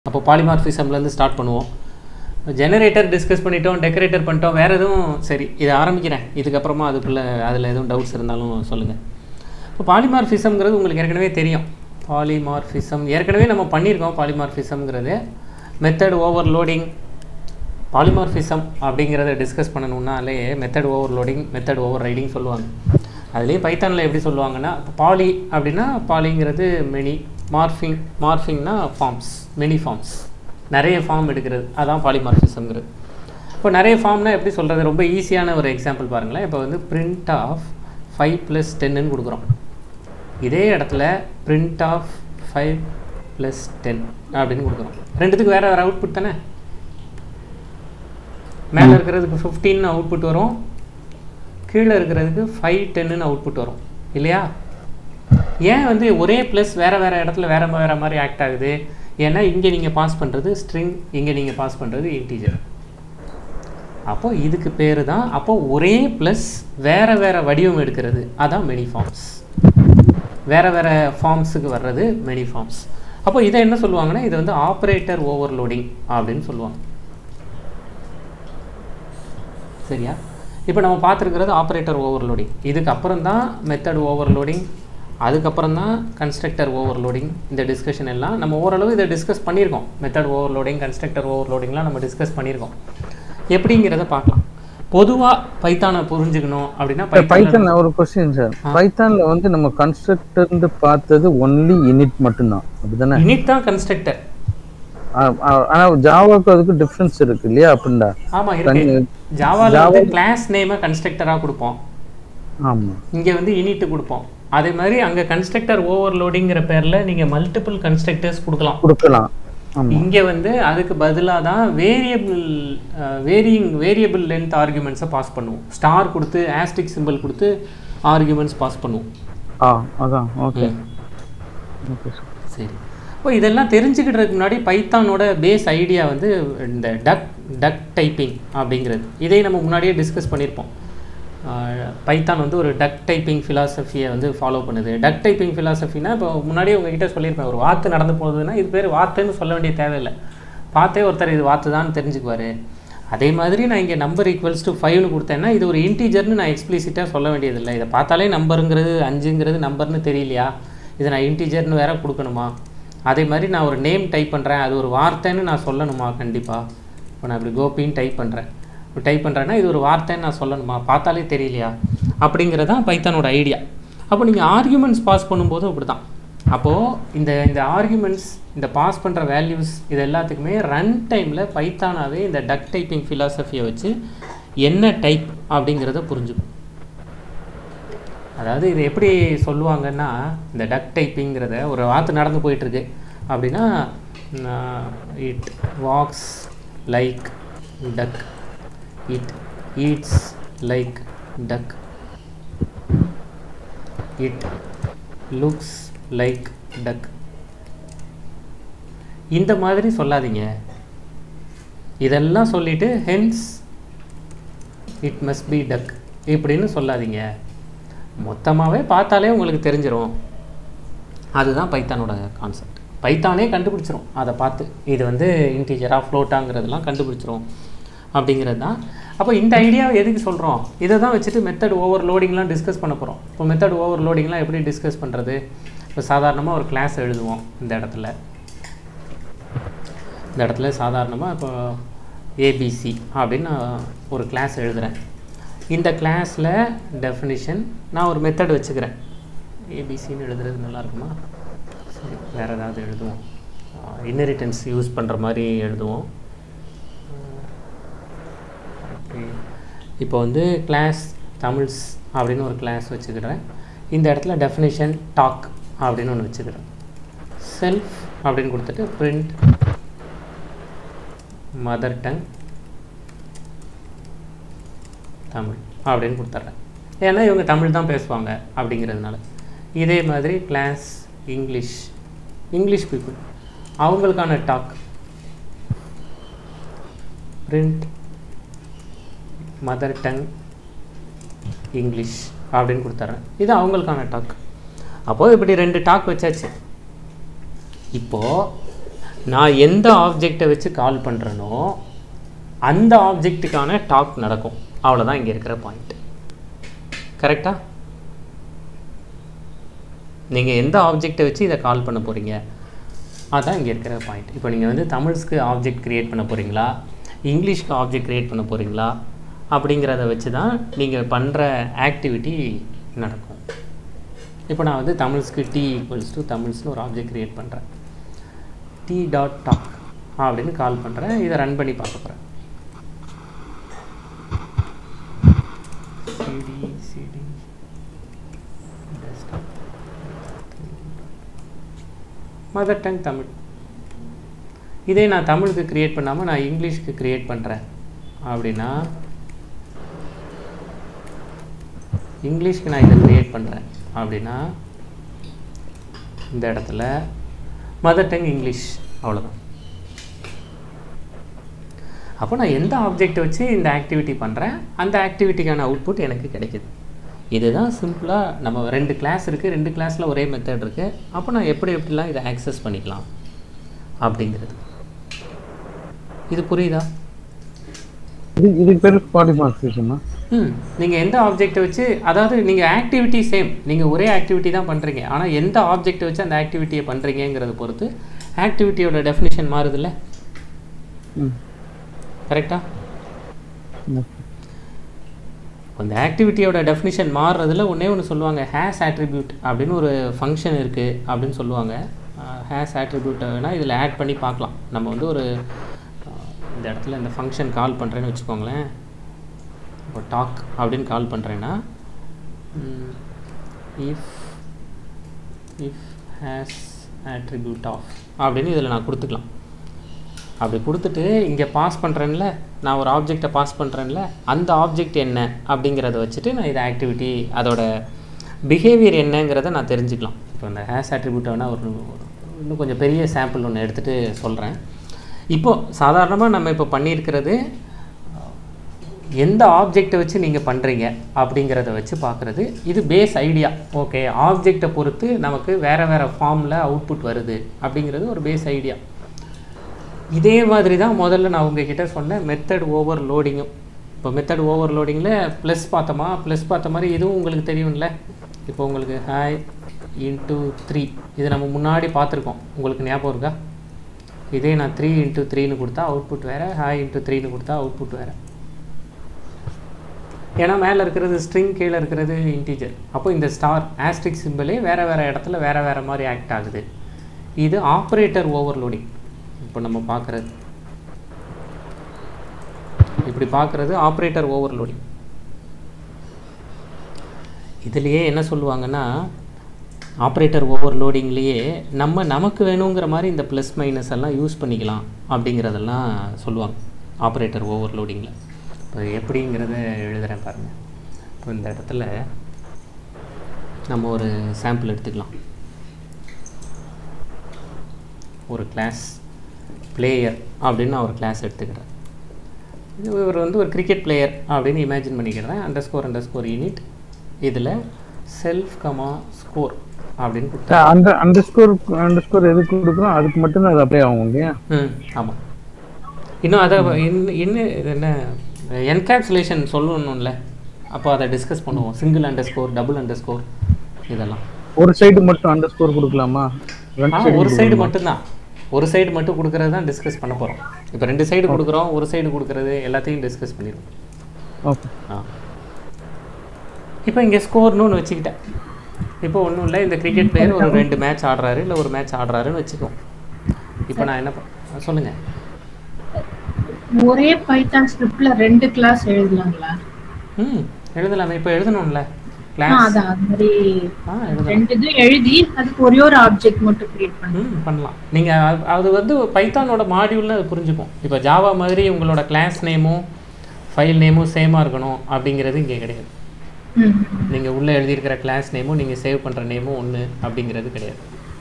அப்போ பாலிமார்ஃபிசம்லேருந்து ஸ்டார்ட் பண்ணுவோம் ஜெனரேட்டர் டிஸ்கஸ் பண்ணிட்டோம் டெக்கரேட்டர் பண்ணிட்டோம் வேறு எதுவும் சரி இதை ஆரம்பிக்கிறேன் இதுக்கப்புறமா அதுக்குள்ளே அதில் எதுவும் டவுட்ஸ் இருந்தாலும் சொல்லுங்கள் இப்போ பாலிமார்ஃபிசம்ங்கிறது உங்களுக்கு ஏற்கனவே தெரியும் பாலிமார்ஃபிசம் ஏற்கனவே நம்ம பண்ணியிருக்கோம் பாலிமார்ஃபிசம்ங்கிறது மெத்தட் ஓவர்லோடிங் பாலிமார்ஃபிசம் அப்படிங்கிறத டிஸ்கஸ் பண்ணணுன்னாலே method overloading method overriding சொல்லுவாங்க அதுலேயும் பைத்தானில் எப்படி சொல்லுவாங்கன்னா பாலி அப்படின்னா பாலிங்கிறது மெனி மார்ஃபிங் மார்ஃபிங்னா ஃபார்ம்ஸ் மெனி ஃபார்ம்ஸ் நிறைய ஃபார்ம் எடுக்கிறது அதான் பாலிமார்ஃபிசம்ங்கிறது இப்போ நிறைய ஃபார்ம்னா எப்படி சொல்கிறது ரொம்ப ஈஸியான ஒரு எக்ஸாம்பிள் பாருங்களேன் இப்போ வந்து பிரிண்ட் ஆஃப் ஃபைவ் ப்ளஸ் டென்னு கொடுக்குறோம் இதே இடத்துல print of five plus ten அப்படின்னு கொடுக்குறோம் ரெண்டுத்துக்கு வேறு வேறு அவுட்புட் தானே மேலே இருக்கிறதுக்கு ஃபிஃப்டீன் அவுட்புட் வரும் கீழே இருக்கிறதுக்கு ஃபைவ் டென்னு அவுட்புட் வரும் இல்லையா ஏன் வந்து ஒரே ப்ளஸ் வேறு வேறு இடத்துல வேறு வேறு மாதிரி ஆக்ட் ஆகுது ஏன்னா இங்கே நீங்கள் பாஸ் பண்ணுறது ஸ்ட்ரிங் இங்கே நீங்கள் பாஸ் பண்ணுறது இன்டீஜர் அப்போது இதுக்கு பேர் தான் அப்போது ஒரே ப்ளஸ் வேறு வேறு வடிவம் எடுக்கிறது அதான் மெனி ஃபார்ம்ஸ் வேறு வேறு ஃபார்ம்ஸுக்கு வர்றது மெனி ஃபார்ம்ஸ் அப்போ இதை என்ன சொல்லுவாங்கன்னா இது வந்து ஆப்ரேட்டர் ஓவர்லோடிங் அப்படின்னு சொல்லுவாங்க சரியா இப்போ நம்ம பார்த்துருக்கிறது ஆப்ரேட்டர் ஓவர்லோடிங் இதுக்கு அப்புறம் தான் மெத்தட் ஓவர்லோடிங் அதுக்கப்புறம் தான் கன்ஸ்ட்ரக்டர் ஓவர்லோடிங் இந்த டிஸ்கஷன் எல்லாம் நம்ம ஓரளவு இதை டிஸ்கஸ் பண்ணியிருக்கோம் மெத்தட் ஓவர்லோடிங் கன்ஸ்ட்ரக்டர் ஓவர்லோடிங்லாம் நம்ம டிஸ்கஸ் பண்ணியிருக்கோம் எப்படிங்கிறத பார்க்கலாம் பொதுவாக பைத்தானை புரிஞ்சுக்கணும் அப்படின்னா பைத்தான் ஒரு கொஸ்டின் சார் பைத்தான்ல வந்து நம்ம கன்ஸ்ட்ரக்டர்னு பார்த்தது ஒன்லி இனிட் மட்டும்தான் அப்படிதானே யூனிட் தான் கன்ஸ்ட்ரக்டர் ஆ- ஆ- ஆனா ஜாவாக்கு அதுக்கு டிஃபரன்ஸ் இருக்கு இல்லையா அப்படின்டா ஆமாம் இருக்கு ஜாவாவில் வந்து கிளாஸ் நேமை கன்ஸ்ட்ரக்டராக கொடுப்போம் ஆமா இங்கே வந்து இனிட்டு கொடுப்போம் அதே மாதிரி அங்கே கன்ஸ்ட்ரக்டர் ஓவர்லோடிங்கிற பேரில் நீங்கள் மல்டிபிள் கன்ஸ்ட்ரக்டர்ஸ் கொடுக்கலாம் கொடுக்கலாம் ஆமா இங்கே வந்து அதுக்கு பதிலாக தான் வேரியபிள் வேரியிங் வேரியபிள் லென்த் ஆர்குமெண்ட்ஸை பாஸ் பண்ணுவோம் ஸ்டார் கொடுத்து ஆஸ்டிக் சிம்பிள் கொடுத்து ஆர்குமெண்ட்ஸ் பாஸ் பண்ணுவோம் ஆ அதான் ஓகே ஓகே சார் சரி இப்போ இதெல்லாம் தெரிஞ்சுக்கிட்டதுக்கு முன்னாடி பைத்தானோட பேஸ் ஐடியா வந்து இந்த டக் டக் டைப்பிங் அப்படிங்கிறது இதை நம்ம முன்னாடியே டிஸ்கஸ் பண்ணியிருப்போம் பைத்தான் வந்து ஒரு டக் டைப்பிங் ஃபிலாசபியை வந்து ஃபாலோ பண்ணுது டக் டைப்பிங் ஃபிலாசபினா இப்போ முன்னாடியே உங்ககிட்ட சொல்லியிருப்பேன் ஒரு வார்த்தை நடந்து போகுதுன்னா இது பேர் வார்த்தைன்னு சொல்ல வேண்டிய தேவையில்லை பார்த்தே ஒருத்தர் இது வார்த்தை தான் தெரிஞ்சுக்குவார் அதே மாதிரி நான் இங்கே நம்பர் ஈக்குவல்ஸ் டு ஃபைவ்னு கொடுத்தேன்னா இது ஒரு இன்டீஜர்னு நான் எக்ஸ்பிளிசிட்டாக சொல்ல வேண்டியதில்லை இதை பார்த்தாலே நம்பருங்கிறது அஞ்சுங்கிறது நம்பர்னு தெரியலையா இதை நான் இன்டீஜர்னு வேற கொடுக்கணுமா அதே மாதிரி நான் ஒரு நேம் டைப் பண்ணுறேன் அது ஒரு வார்த்தைன்னு நான் சொல்லணுமா கண்டிப்பாக இப்போ நான் இப்படி கோபின்னு டைப் பண்ணுறேன் இப்போ டைப் பண்ணுறேன்னா இது ஒரு வார்த்தைன்னு நான் சொல்லணுமா பார்த்தாலே தெரியலையா அப்படிங்கிறது தான் பைத்தானோட ஐடியா அப்போ நீங்கள் ஆர்கியூமெண்ட்ஸ் பாஸ் பண்ணும்போது அப்படி தான் அப்போது இந்த இந்த ஆர்கியூமெண்ட்ஸ் இந்த பாஸ் பண்ணுற வேல்யூஸ் இது எல்லாத்துக்குமே ரன் டைமில் பைத்தானாவே இந்த டக் டைப்பிங் ஃபிலாசபியை வச்சு என்ன டைப் அப்படிங்கிறத புரிஞ்சுக்கும் அதாவது இது எப்படி சொல்லுவாங்கன்னா இந்த டக் டைப்பிங்கிறத ஒரு வார்த்தை நடந்து போயிட்டுருக்கு அப்படின்னா it walks like duck it eats like duck it looks like duck இந்த மாதிரி சொல்லாதீங்க இதெல்லாம் சொல்லிட்டு hence it must be duck இப்படின்னு சொல்லாதீங்க மொத்தமாகவே பார்த்தாலே உங்களுக்கு தெரிஞ்சிரும் அதுதான் பைத்தானோட கான்செப்ட் பைத்தானே கண்டுபிடிச்சிரும் அதை பார்த்து இது வந்து இன்டீஜராக ஃப்ளோட்டாங்கிறதெல்லாம் கண்டுபிடிச்சிரும் அப்படிங்கிறது தான் அப்போ இந்த ஐடியாவை எதுக்கு சொல்கிறோம் இதை தான் வச்சுட்டு மெத்தட் ஓவர் லோடிங்லாம் டிஸ்கஸ் பண்ண போகிறோம் இப்போ மெத்தட் ஓவர் லோடிங்லாம் எப்படி டிஸ்கஸ் பண்ணுறது இப்போ சாதாரணமாக ஒரு கிளாஸ் எழுதுவோம் இந்த இடத்துல இந்த இடத்துல சாதாரணமாக இப்போ ஏபிசி அப்படின்னு நான் ஒரு கிளாஸ் எழுதுகிறேன் இந்த கிளாஸில் டெஃபினிஷன் நான் ஒரு மெத்தட் வச்சுக்கிறேன் ஏபிசின்னு எழுதுறது நல்லா இருக்குமா சரி வேறு ஏதாவது எழுதுவோம் இன்னரிட்டன்ஸ் யூஸ் பண்ணுற மாதிரி எழுதுவோம் ஓகே இப்போ வந்து கிளாஸ் தமிழ்ஸ் அப்படின்னு ஒரு கிளாஸ் வச்சுக்கிறேன் இந்த இடத்துல டெஃபினிஷன் டாக் அப்படின்னு ஒன்று வச்சுக்கிறேன் செல்ஃப் அப்படின்னு கொடுத்துட்டு பிரிண்ட் மதர் டங் தமிழ் அப்படின்னு கொடுத்துட்றேன் ஏன்னா இவங்க தமிழ் தான் பேசுவாங்க அப்படிங்கிறதுனால இதே மாதிரி கிளாஸ் இங்கிலீஷ் இங்கிலீஷ் பீப்புள் அவங்களுக்கான talk print mother tongue English அப்படின்னு கொடுத்துட்றேன் இது அவங்களுக்கான டாக் அப்போது இப்படி ரெண்டு டாக் வச்சாச்சு இப்போது நான் எந்த ஆப்ஜெக்டை வச்சு கால் பண்ணுறேனோ அந்த ஆப்ஜெக்ட்டுக்கான டாக் நடக்கும் அவ்வளோதான் இங்கே இருக்கிற பாயிண்ட் கரெக்டா நீங்கள் எந்த ஆப்ஜெக்டை வச்சு இதை கால் பண்ண போகிறீங்க அதான் இங்கே இருக்கிற பாயிண்ட் இப்போ நீங்கள் வந்து தமிழ்ஸ்க்கு ஆப்ஜெக்ட் க்ரியேட் பண்ண போகிறீங்களா இங்கிலீஷ்க்கு ஆப்ஜெக்ட் க்ரியேட் பண்ண போகிறீங்களா அப்படிங்கிறத வச்சு தான் நீங்கள் பண்ணுற ஆக்டிவிட்டி நடக்கும் இப்போ நான் வந்து தமிழ்ஸ்க்கு டி ஈக்குவல்ஸ் டு தமிழ்ஸ்னு ஒரு ஆப்ஜெக்ட் க்ரியேட் பண்ணுறேன் டி டாட் டாக் அப்படின்னு கால் பண்ணுறேன் இதை ரன் பண்ணி பார்க்க போகிறேன் CD CD desktop mother tongue Tamil இதே நான் தமிழுக்கு க்ரியேட் பண்ணாமல் நான் இங்கிலீஷ்க்கு க்ரியேட் பண்ணுறேன் அப்படின்னா இங்கிலீஷ்க்கு நான் இதை க்ரியேட் பண்ணுறேன் அப்படின்னா இந்த இடத்துல மதர் டங் இங்கிலீஷ் அவ்வளோதான் அப்போ நான் எந்த ஆப்ஜெக்டை வச்சு இந்த ஆக்டிவிட்டி பண்ணுறேன் அந்த ஆக்டிவிட்டிக்கான அவுட்புட் எனக்கு கிடைக்குது இதுதான் சிம்பிளாக நம்ம ரெண்டு கிளாஸ் இருக்குது ரெண்டு கிளாஸில் ஒரே மெத்தட் இருக்குது அப்போ நான் எப்படி எப்படிலாம் இதை ஆக்சஸ் பண்ணிக்கலாம் அப்படிங்கிறது இது புரியுதா இது இதுக்கு பேர் பாடி மார்க்ஸிசமா ம் நீங்கள் எந்த ஆப்ஜெக்டை வச்சு அதாவது நீங்கள் ஆக்டிவிட்டி சேம் நீங்கள் ஒரே ஆக்டிவிட்டி தான் பண்ணுறீங்க ஆனால் எந்த ஆப்ஜெக்டை வச்சு அந்த ஆக்டிவிட்டியை பண்ணுறீங்கிறத பொறுத்து ஆக்டிவிட்டியோட டெஃபினிஷன் மாறுதுல்ல ம் கரெக்டா ம். அந்த ஆக்டிவிட்டியோட டெஃபினிஷன் மாறுறதுல ஒன்றே ஒன்று சொல்லுவாங்க ஹேஸ் ஆட்ரிபியூட் அப்படின்னு ஒரு ஃபங்க்ஷன் இருக்குது அப்படின்னு சொல்லுவாங்க ஹேஸ் ஆட்ரிபியூட்டை வேணால் இதில் ஆட் பண்ணி பார்க்கலாம் நம்ம வந்து ஒரு அஹ், இந்த இடத்துல இந்த ஃபங்க்ஷன் கால் பண்ணுறேன்னு வச்சுக்கோங்களேன் இப்போ டாக் அப்படின்னு கால் பண்ணுறேன்னா if if has attribute of அப்படின்னு இதில் நான் கொடுத்துக்கலாம் அப்படி கொடுத்துட்டு இங்கே பாஸ் பண்ணுறேன்ல நான் ஒரு ஆப்ஜெக்டை பாஸ் பண்ணுறேன்ல அந்த ஆப்ஜெக்ட் என்ன அப்படிங்கிறத வச்சுட்டு நான் இதை ஆக்டிவிட்டி அதோட பிஹேவியர் என்னங்கிறத நான் தெரிஞ்சுக்கலாம் இப்போ இந்த ஹேஸ் ஆட்ரிபியூட்டை வேணால் ஒரு ஒரு- இன்னும் கொஞ்சம் பெரிய சாம்பிள் ஒன்று எடுத்துகிட்டு சொல்கிறேன் இப்போது சாதாரணமாக நம்ம இப்போ பண்ணியிருக்கிறது எந்த ஆப்ஜெக்டை வச்சு நீங்கள் பண்ணுறீங்க அப்படிங்கிறத வச்சு பார்க்குறது இது பேஸ் ஐடியா ஓகே ஆப்ஜெக்டை பொறுத்து நமக்கு வேறு வேறு ஃபார்மில் அவுட்புட் வருது அப்படிங்கிறது ஒரு பேஸ் ஐடியா இதே மாதிரி தான் முதல்ல நான் உங்ககிட்ட சொன்னேன் மெத்தட் ஓவர் லோடிங்கும் இப்போ மெத்தட் ஓவர் லோடிங்கில் ப்ளஸ் பார்த்தோமா ப்ளஸ் பார்த்த மாதிரி இதுவும் உங்களுக்கு தெரியும்ல இப்போ உங்களுக்கு ஹாய் இன்ட்டு த்ரீ இது நம்ம முன்னாடி பார்த்துருக்கோம் உங்களுக்கு ஞாபகம் இருக்கா இதே நான் த்ரீ இன்ட்டு த்ரீன்னு கொடுத்தா அவுட்புட் வேறு ஹாய் இன்ட்டு த்ரீன்னு கொடுத்தா அவுட்புட் வேறு ஏன்னா மேலே இருக்கிறது ஸ்ட்ரிங் கீழே இருக்கிறது இன்டீஜர் அப்போ இந்த ஸ்டார் ஆஸ்ட்ரிக் சிம்பிளே வேறு வேறு இடத்துல வேறு வேறு மாதிரி ஆக்ட் ஆகுது இது ஆப்ரேட்டர் ஓவர்லோடிங் இப்போ நம்ம பார்க்குறது இப்படி பார்க்குறது ஆப்ரேட்டர் ஓவர்லோடிங் இதுலேயே என்ன சொல்லுவாங்கன்னா ஆப்ரேட்டர் ஓவர்லோடிங்லேயே நம்ம நமக்கு வேணுங்கிற மாதிரி இந்த ப்ளஸ் மைனஸ் எல்லாம் யூஸ் பண்ணிக்கலாம் அப்படிங்கிறதெல்லாம் சொல்லுவாங்க ஆப்ரேட்டர் ஓவர்லோடிங்கில் இப்போ எப்படிங்கிறத எழுதுகிறேன் பாருங்கள் இப்போ இந்த இடத்துல நம்ம ஒரு சாம்பிள் எடுத்துக்கலாம் ஒரு கிளாஸ் பிளேயர் அப்படின்னு நான் ஒரு கிளாஸ் எடுத்துக்கிறேன் இது இவர் வந்து ஒரு கிரிக்கெட் பிளேயர் அப்படின்னு இமேஜின் பண்ணிக்கிறேன் underscore underscore unit இதில் செல்ஃப் கமா ஸ்கோர் அப்படின்னு கொடுத்தா அந்த அண்டர் ஸ்கோர் அண்டர் ஸ்கோர் எதுக்கு கொடுக்குறோம் அதுக்கு மட்டும்தான் அது அப்ளை ஆகும் இல்லையா ம் ஆமாம் இன்னும் அதை இன்னும் இன்னும் இது என்ன என்கேப்சுலேஷன் சொல்லணும்ல அப்போ அதை டிஸ்கஸ் பண்ணுவோம் single underscore double underscore இதெல்லாம் ஒரு சைடு மட்டும் அண்டர் ஸ்கோர் கொடுக்கலாமா ரெண்டு ஆ side ஒரு சைடு மட்டும்தான் ஒரு சைடு மட்டும் கொடுக்கறது தான் டிஸ்கஸ் பண்ண போகிறோம் இப்போ ரெண்டு சைடு கொடுக்குறோம் ஒரு சைடு கொடுக்கறது எல்லாத்தையும் டிஸ்கஸ் பண்ணிடுவோம் ஓகே ஆ இப்போ இங்கே ஸ்கோர்னு ஒன்று வச்சுக்கிட்டேன் இப்போ ஒன்றும் இல்லை இந்த கிரிக்கெட் பிளேயர் ஒரு ரெண்டு மேட்ச் ஆடுறாரு இல்லை ஒரு மேட்ச் ஆடுறாருன்னு வச்சுக்குவோம் இப்போ நான் என்ன பண் சொல்லுங்கள் ஒரே பைத்தான் ஸ்கிரிப்ட்ல ரெண்டு கிளாஸ் எழுதலாங்களா ம் எழுதலாமே இப்போ எழுதணும்ல ஆ, கிளாஸ் அதான் அது மாதிரி ஆ எழுதலாம் ரெண்டு இது எழுதி அதுக்கு ஒரே ஒரு ஆப்ஜெக்ட் மட்டும் கிரியேட் பண்ணு ம் பண்ணலாம் நீங்கள் அது வந்து பைத்தானோட மாடியூல்னு அது புரிஞ்சுக்கும் இப்போ ஜாவா மாதிரி உங்களோட கிளாஸ் நேமும் ஃபைல் நேமும் சேமாக இருக்கணும் அப்படிங்கிறது இங்கே கிடையாது ம் நீங்கள் உள்ளே எழுதியிருக்கிற கிளாஸ் நேமும் நீங்கள் சேவ் பண்ணுற நேமும் ஒன்று அப்படிங்கிறது கிடையாது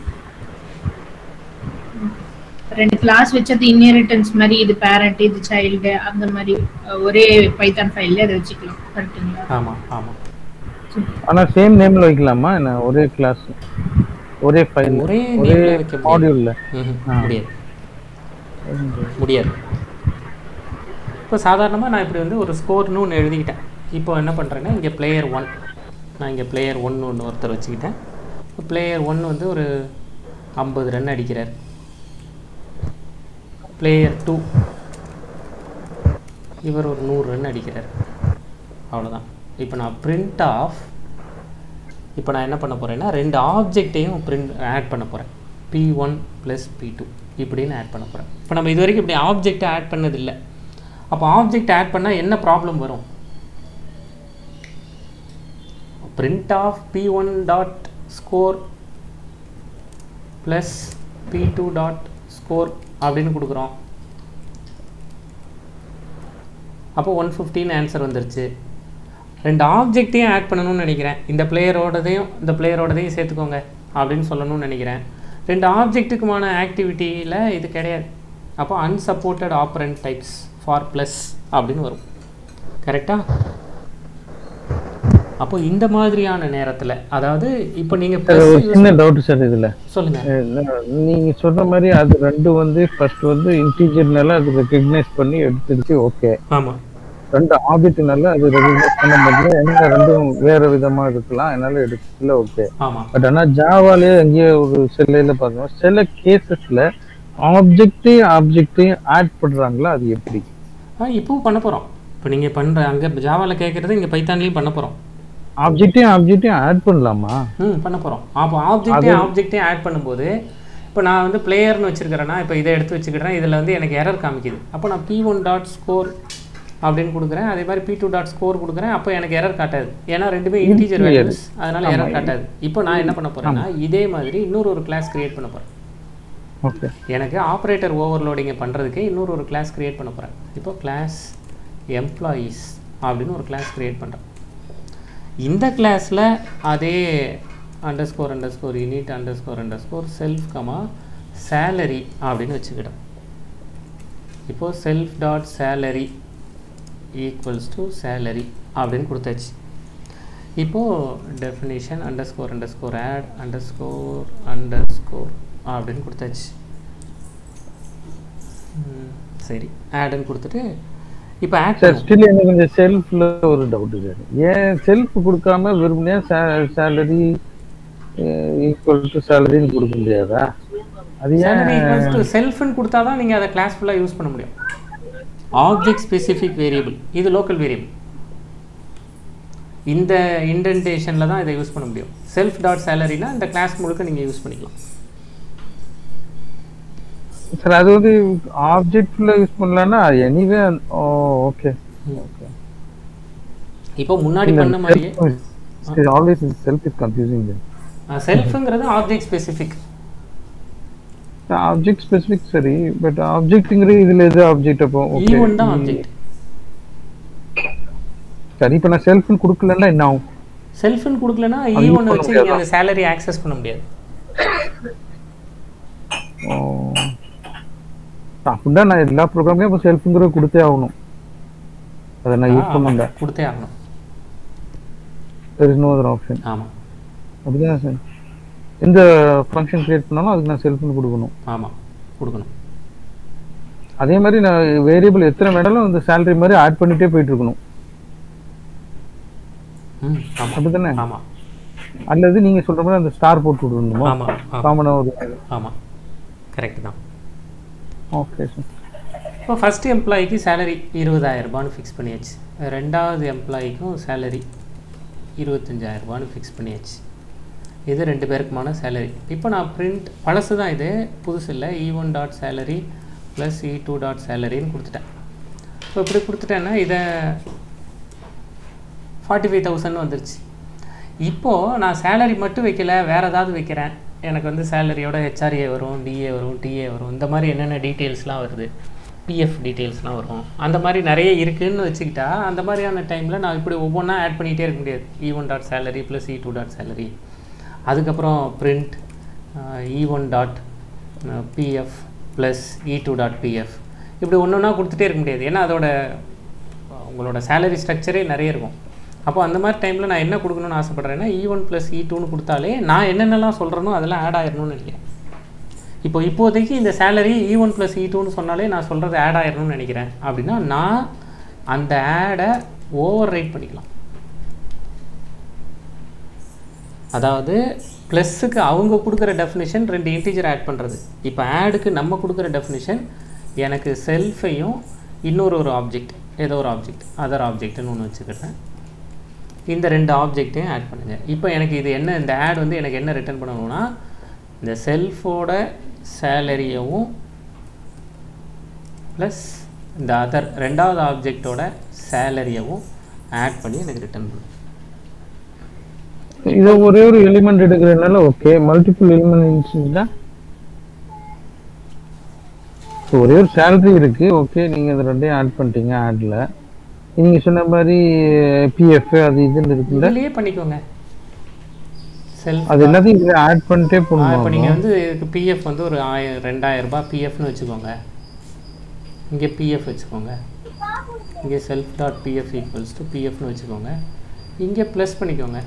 ரெண்டு கிளாஸ் வச்சது இன்ஹெரிட்டன்ஸ் மாதிரி இது பேரண்ட் இது சைல்டு அந்த மாதிரி அஹ், ஒரே பைத்தான் ஃபைல்ல அதை வச்சுக்கலாம் கரெக்ட்டுங்களா ஆமாம் ஆமாம் ஆனா சேம் நேம்ல வைக்கலாமா என்ன ஒரே கிளாஸ் ஒரே ஃபைல் ஒரே ஒரே நேமில் வைக்க முடியாது மாடியூல்ல ம்ஹும், முடியாது முடியாது இப்போ சாதாரணமாக நான் இப்படி வந்து ஒரு ஸ்கோர்னு ஒன்று எழுதிக்கிட்டேன் இப்போ என்ன பண்ணுறேன்னா இங்கே பிளேயர் ஒன் நான் இங்கே பிளேயர் ஒன் ஒன்று ஒருத்தர் வச்சுக்கிட்டேன் இப்போ பிளேயர் ஒன் வந்து ஒரு ஐம்பது ரன் அடிக்கிறார் பிளேயர் டூ இவர் ஒரு நூறு ரன் அடிக்கிறார் அவ்வளோதான் இப்போ நான் பிரிண்ட் ஆஃப் இப்போ நான் என்ன பண்ண போகிறேன்னா ரெண்டு ஆப்ஜெக்டையும் பிரிண்ட் ஆட் பண்ண போகிறேன் P one plus P two இப்படின்னு ஆட் பண்ண போகிறேன் இப்போ நம்ம இது வரைக்கும் இப்படி ஆப்ஜெக்டை ஆட் பண்ணதில்லை அப்போ ஆப்ஜெக்ட் ஆட் பண்ணால் என்ன ப்ராப்ளம் வரும் print of p1 dot score plus p2 dot score அப்படின்னு கொடுக்குறோம் அப்போ ஒன் ஃபிஃப்டின் ஆன்சர் வந்துருச்சு ரெண்டு ஆப்ஜெக்டையும் ஆட் பண்ணணும்னு நினைக்கிறேன் இந்த பிளேயரோடதையும் இந்த பிளேயரோடதையும் சேர்த்துக்கோங்க அப்படின்னு சொல்லணும்னு நினைக்கிறேன் ரெண்டு ஆப்ஜெக்ட்டுக்குமான ஆக்டிவிட்டியில் இது கிடையாது அப்போ unsupported operand types for plus அப்படின்னு வரும் கரெக்டாக அப்போ இந்த மாதிரியான நேரத்தில் அதாவது இப்போ நீங்கள் சார் ஒரு சின்ன டவுட் சார் இதுல சொல்லுங்கள் அஹ் நீங்க சொன்ன மாதிரி அது ரெண்டு வந்து ஃபர்ஸ்ட் வந்து இன்டீஜர்னால அது ரெக்கக்னைஸ் பண்ணி எடுத்துருச்சு ஓகே ஆமாம் ரெண்டு ஆப்ஜெக்ட்னால அது ரெக்கக்னைஸ் பண்ண முடியல ஏன்னா ரெண்டும் வேற விதமா இருக்கலாம் அதனால எடுக்கல ஓகே ஆமாம் பட் ஆனா ஜாவாலே அங்கேயே ஒரு சிலையில பார்த்தோம் சில கேசஸ்ல ஆப்ஜெக்டையும் ஆப்ஜெக்டையும் ஆட் பண்றாங்களா அது எப்படி ஆ இப்போவும் பண்ண போகிறோம் இப்போ நீங்கள் பண்ணுற அங்கே ஜாவாவில் கேட்குறது இங்கே பைத்தான்லேயும் பண்ண போகிறோம் ஆப்ஜெக்டையும் ஆப்ஜெக்டையும் ஆட் பண்ணலாமா ம் பண்ண போகிறோம் அப்போ ஆப்ஜெக்டையும் ஆப்ஜெக்டையும் ஆட் பண்ணும்போது இப்போ நான் வந்து பிளேயர்னு வச்சுருக்கிறேன்னா இப்போ இதை எடுத்து வச்சுக்கிறேன் இதில் வந்து எனக்கு எரர் காமிக்குது அப்போ நான் பி ஒன் டாட் ஸ்கோர் அப்படின்னு கொடுக்குறேன் அதே மாதிரி பி டூ டாட் ஸ்கோர் கொடுக்குறேன் அப்போ எனக்கு எரர் காட்டாது ஏன்னா ரெண்டுமே இன்டீஜர் வேல்யூஸ் அதனால எரர் காட்டாது இப்போ நான் என்ன பண்ண போகிறேன்னா இதே மாதிரி இன்னொரு ஒரு கிளாஸ் கிரியேட் பண்ண போகிறேன் ஓகே எனக்கு ஆப்ரேட்டர் ஓவர்லோடிங்கை பண்ணுறதுக்கு இன்னொரு ஒரு கிளாஸ் கிரியேட் பண்ண போகிறேன் இப்போ கிளாஸ் எம்ப்ளாயீஸ் அப்படின்னு ஒரு கிளாஸ் கிரியேட் பண்ணுறேன் இந்த கிளாஸில் அதே underscore underscore unit underscore underscore self comma salary அப்படின்னு வச்சுக்கிட்டோம் இப்போது self dot salary equals to salary அப்படின்னு கொடுத்தாச்சு இப்போது definition underscore underscore add underscore underscore அப்படின்னு கொடுத்தாச்சு ம், சரி ஆடுன்னு கொடுத்துட்டு இப்போ ஆட் சார் ஸ்டில் எனக்கு கொஞ்சம் செல்ஃப்ல ஒரு டவுட் சார் ஏன் செல்ஃப் கொடுக்காம வெறுமனே சேலரி ஈக்குவல் டு சேலரின்னு கொடுக்க முடியாதா அது ஏன் சேலரி ஈக்குவல்ஸ் டு செல்ஃப்னு கொடுத்தா தான் நீங்கள் அதை கிளாஸ் ஃபுல்லாக யூஸ் பண்ண முடியும் ஆப்ஜெக்ட் ஸ்பெசிஃபிக் வேரியபிள் இது லோக்கல் வேரியபிள் இந்த இன்டென்டேஷனில் தான் இதை யூஸ் பண்ண முடியும் செல்ஃப் டாட் சேலரினா இந்த கிளாஸ் முழுக்க நீங்கள் யூஸ் பண்ணிக்கலாம் சார் அது வந்து ஆப்ஜெக்ட்ல யூஸ் பண்ணலன்னா எனிவே ஓகே ஓகே இப்போ முன்னாடி பண்ண மாதிரியே ஆல்வேஸ் செல்ஃப் இஸ் கன்ஃபியூசிங் செல்ஃபுங்கிறது ஆப்ஜெக்ட் ஸ்பெசிஃபிக் ஆப்ஜெக்ட் ஸ்பெசிஃபிக் சரி பட் ஆப்ஜெக்ட்ங்கிறது இதுல எது ஆப்ஜெக்ட் அப்போ இ ஓகே ஒன் தான் ஆப்ஜெக்ட் சரி இப்போ நான் செல்ஃப்னு கொடுக்கலன்னா என்ன ஆகும் செல்ஃப்னு கொடுக்கலனா இ அது use ஒன்று பண்ண வச்சு நீங்கள் முடியாதா? அந்த சேலரி ஆக்சஸ் பண்ண முடியாது ஓ. அப்படின்னா நான் எல்லா ப்ரோக்ராமே இப்போ செல்ஃப்ங்கிறது கொடுத்தே ஆகணும் அதை நான் யூஸ் பண்ண முடியல கொடுத்தே ஆகணும் there is no other option ஆமாம் அப்படிதான் சார் எந்த ஃபங்க்ஷன் கிரியேட் பண்ணாலும் அதுக்கு நான் செல்ஃப்னு கொடுக்கணும் ஆமாம் கொடுக்கணும் அதே மாதிரி நான் வேரியபிள் எத்தனை வேணாலும் இந்த சேலரி மாதிரி ஆட் பண்ணிட்டே போயிட்டு இருக்கணும் ம் ஆமாம் அப்படிதானே ஆமாம் அல்லது நீங்க சொல்ற மாதிரி அந்த ஸ்டார் போட்டு விடணுமா ஆமாம் ஆமாம் காமனா ஒரு ஆமாம் கரெக்ட் தான் ஓகே சார் இப்போ ஃபர்ஸ்ட் எம்ப்ளாய்க்கு சேலரி இருபதாயிரம் ரூபான்னு ஃபிக்ஸ் பண்ணியாச்சு ரெண்டாவது எம்ப்ளாய்க்கும் சேலரி இருபத்தஞ்சாயிரம் ரூபான்னு ஃபிக்ஸ் பண்ணியாச்சு இது ரெண்டு பேருக்குமான சேலரி இப்போ நான் பிரிண்ட் பழசு தான் இது புதுசு இல்லை E one dot salary plus E two dot சேலரின்னு கொடுத்துட்டேன் இப்போ இப்படி கொடுத்துட்டேன்னா இதை ஃபார்ட்டி ஃபைவ் தௌசண்ட் வந்துருச்சு இப்போது நான் சேலரி மட்டும் வைக்கல வேறு ஏதாவது வைக்கிறேன் எனக்கு வந்து சேலரியோட ஹெச்ஆர்ஏ வரும் டிஏ வரும் டிஏ வரும் இந்த மாதிரி என்னென்ன டீட்டெயில்ஸ்லாம் வருது பிஎஃப் டீட்டெயில்ஸ்லாம் வரும் அந்த மாதிரி நிறைய இருக்குன்னு வச்சுக்கிட்டா அந்த மாதிரியான டைமில் நான் இப்படி ஒவ்வொன்றா ஆட் பண்ணிகிட்டே இருக்க முடியாது E one dot salary plus E two dot salary அதுக்கப்புறம் print E one dot PF plus E two dot PF இப்படி ஒன்று ஒன்றா கொடுத்துட்டே இருக்க முடியாது ஏன்னா அதோட உங்களோட சேலரி ஸ்ட்ரக்சரே நிறைய இருக்கும் அப்போ அந்த மாதிரி டைமில் நான் என்ன கொடுக்கணும்னு ஆசைப்பட்றேன்னா இ ஒன் ப்ளஸ் இ டூன்னு கொடுத்தாலே நான் என்னென்னலாம் சொல்கிறேனோ அதெல்லாம் ஆட் ஆயிடணும்னு நினைக்கிறேன் இப்போ இப்போதைக்கு இந்த salary E one plus E டூன்னு சொன்னாலே நான் சொல்கிறது ஆட் ஆயிரணும்னு நினைக்கிறேன் அப்படின்னா நான் அந்த ஆடை ஓவர் ரைட் பண்ணிக்கலாம் அதாவது ப்ளஸ்ஸுக்கு அவங்க கொடுக்குற டெஃபினிஷன் ரெண்டு இன்டீஜர் ஆட் பண்ணுறது இப்போ ஆடுக்கு நம்ம கொடுக்குற டெஃபினிஷன் எனக்கு செல்ஃபையும் இன்னொரு ஒரு ஆப்ஜெக்ட் ஏதோ ஒரு ஆப்ஜெக்ட் அதர் ஆப்ஜெக்ட்னு ஒன்று வச்சுக்கிறேன் இந்த ரெண்டு ஆப்ஜெக்ட்டையும் ஆட் பண்ணுங்கள் இப்போ எனக்கு இது என்ன இந்த ஆட் வந்து எனக்கு என்ன ரிட்டர்ன் பண்ணணும்னா இந்த செல்ஃபோட சேலரியவும் ப்ளஸ் இந்த அதர் ரெண்டாவது ஆப்ஜெக்டோட சேலரியவும் ஆட் பண்ணி எனக்கு ரிட்டர்ன் பண்ணும் இதை ஒரே ஒரு எலிமெண்ட் எடுக்கிறதுனால ஓகே மல்டிபிள் எலிமெண்ட் இருந்துச்சுன்னா So, ஒரே ஒரு சேலரி இருக்கு ஓகே நீங்க அது ரெண்டையும் ஆட் பண்ணிட்டீங்க ஆட்ல நீங்க சொன்ன மாதிரி பிஎஃப் அது இதுன்னு இருக்குல்ல இதுலேயே பண்ணிக்கோங்க செல்ஃப் அது எல்லாத்தையும் இதுல ஆட் பண்ணிட்டே இப்போ போகணும் நீங்கள் வந்து பிஎஃப் வந்து ஒரு ஆயிரம் ரெண்டாயிரம் ரூபாய் பிஎஃப்னு வச்சுக்கோங்க இங்கே பிஎஃப் வச்சுக்கோங்க இங்கே self dot PF equals to பிஎஃப்னு வச்சுக்கோங்க இங்கே ப்ளஸ் பண்ணிக்கோங்க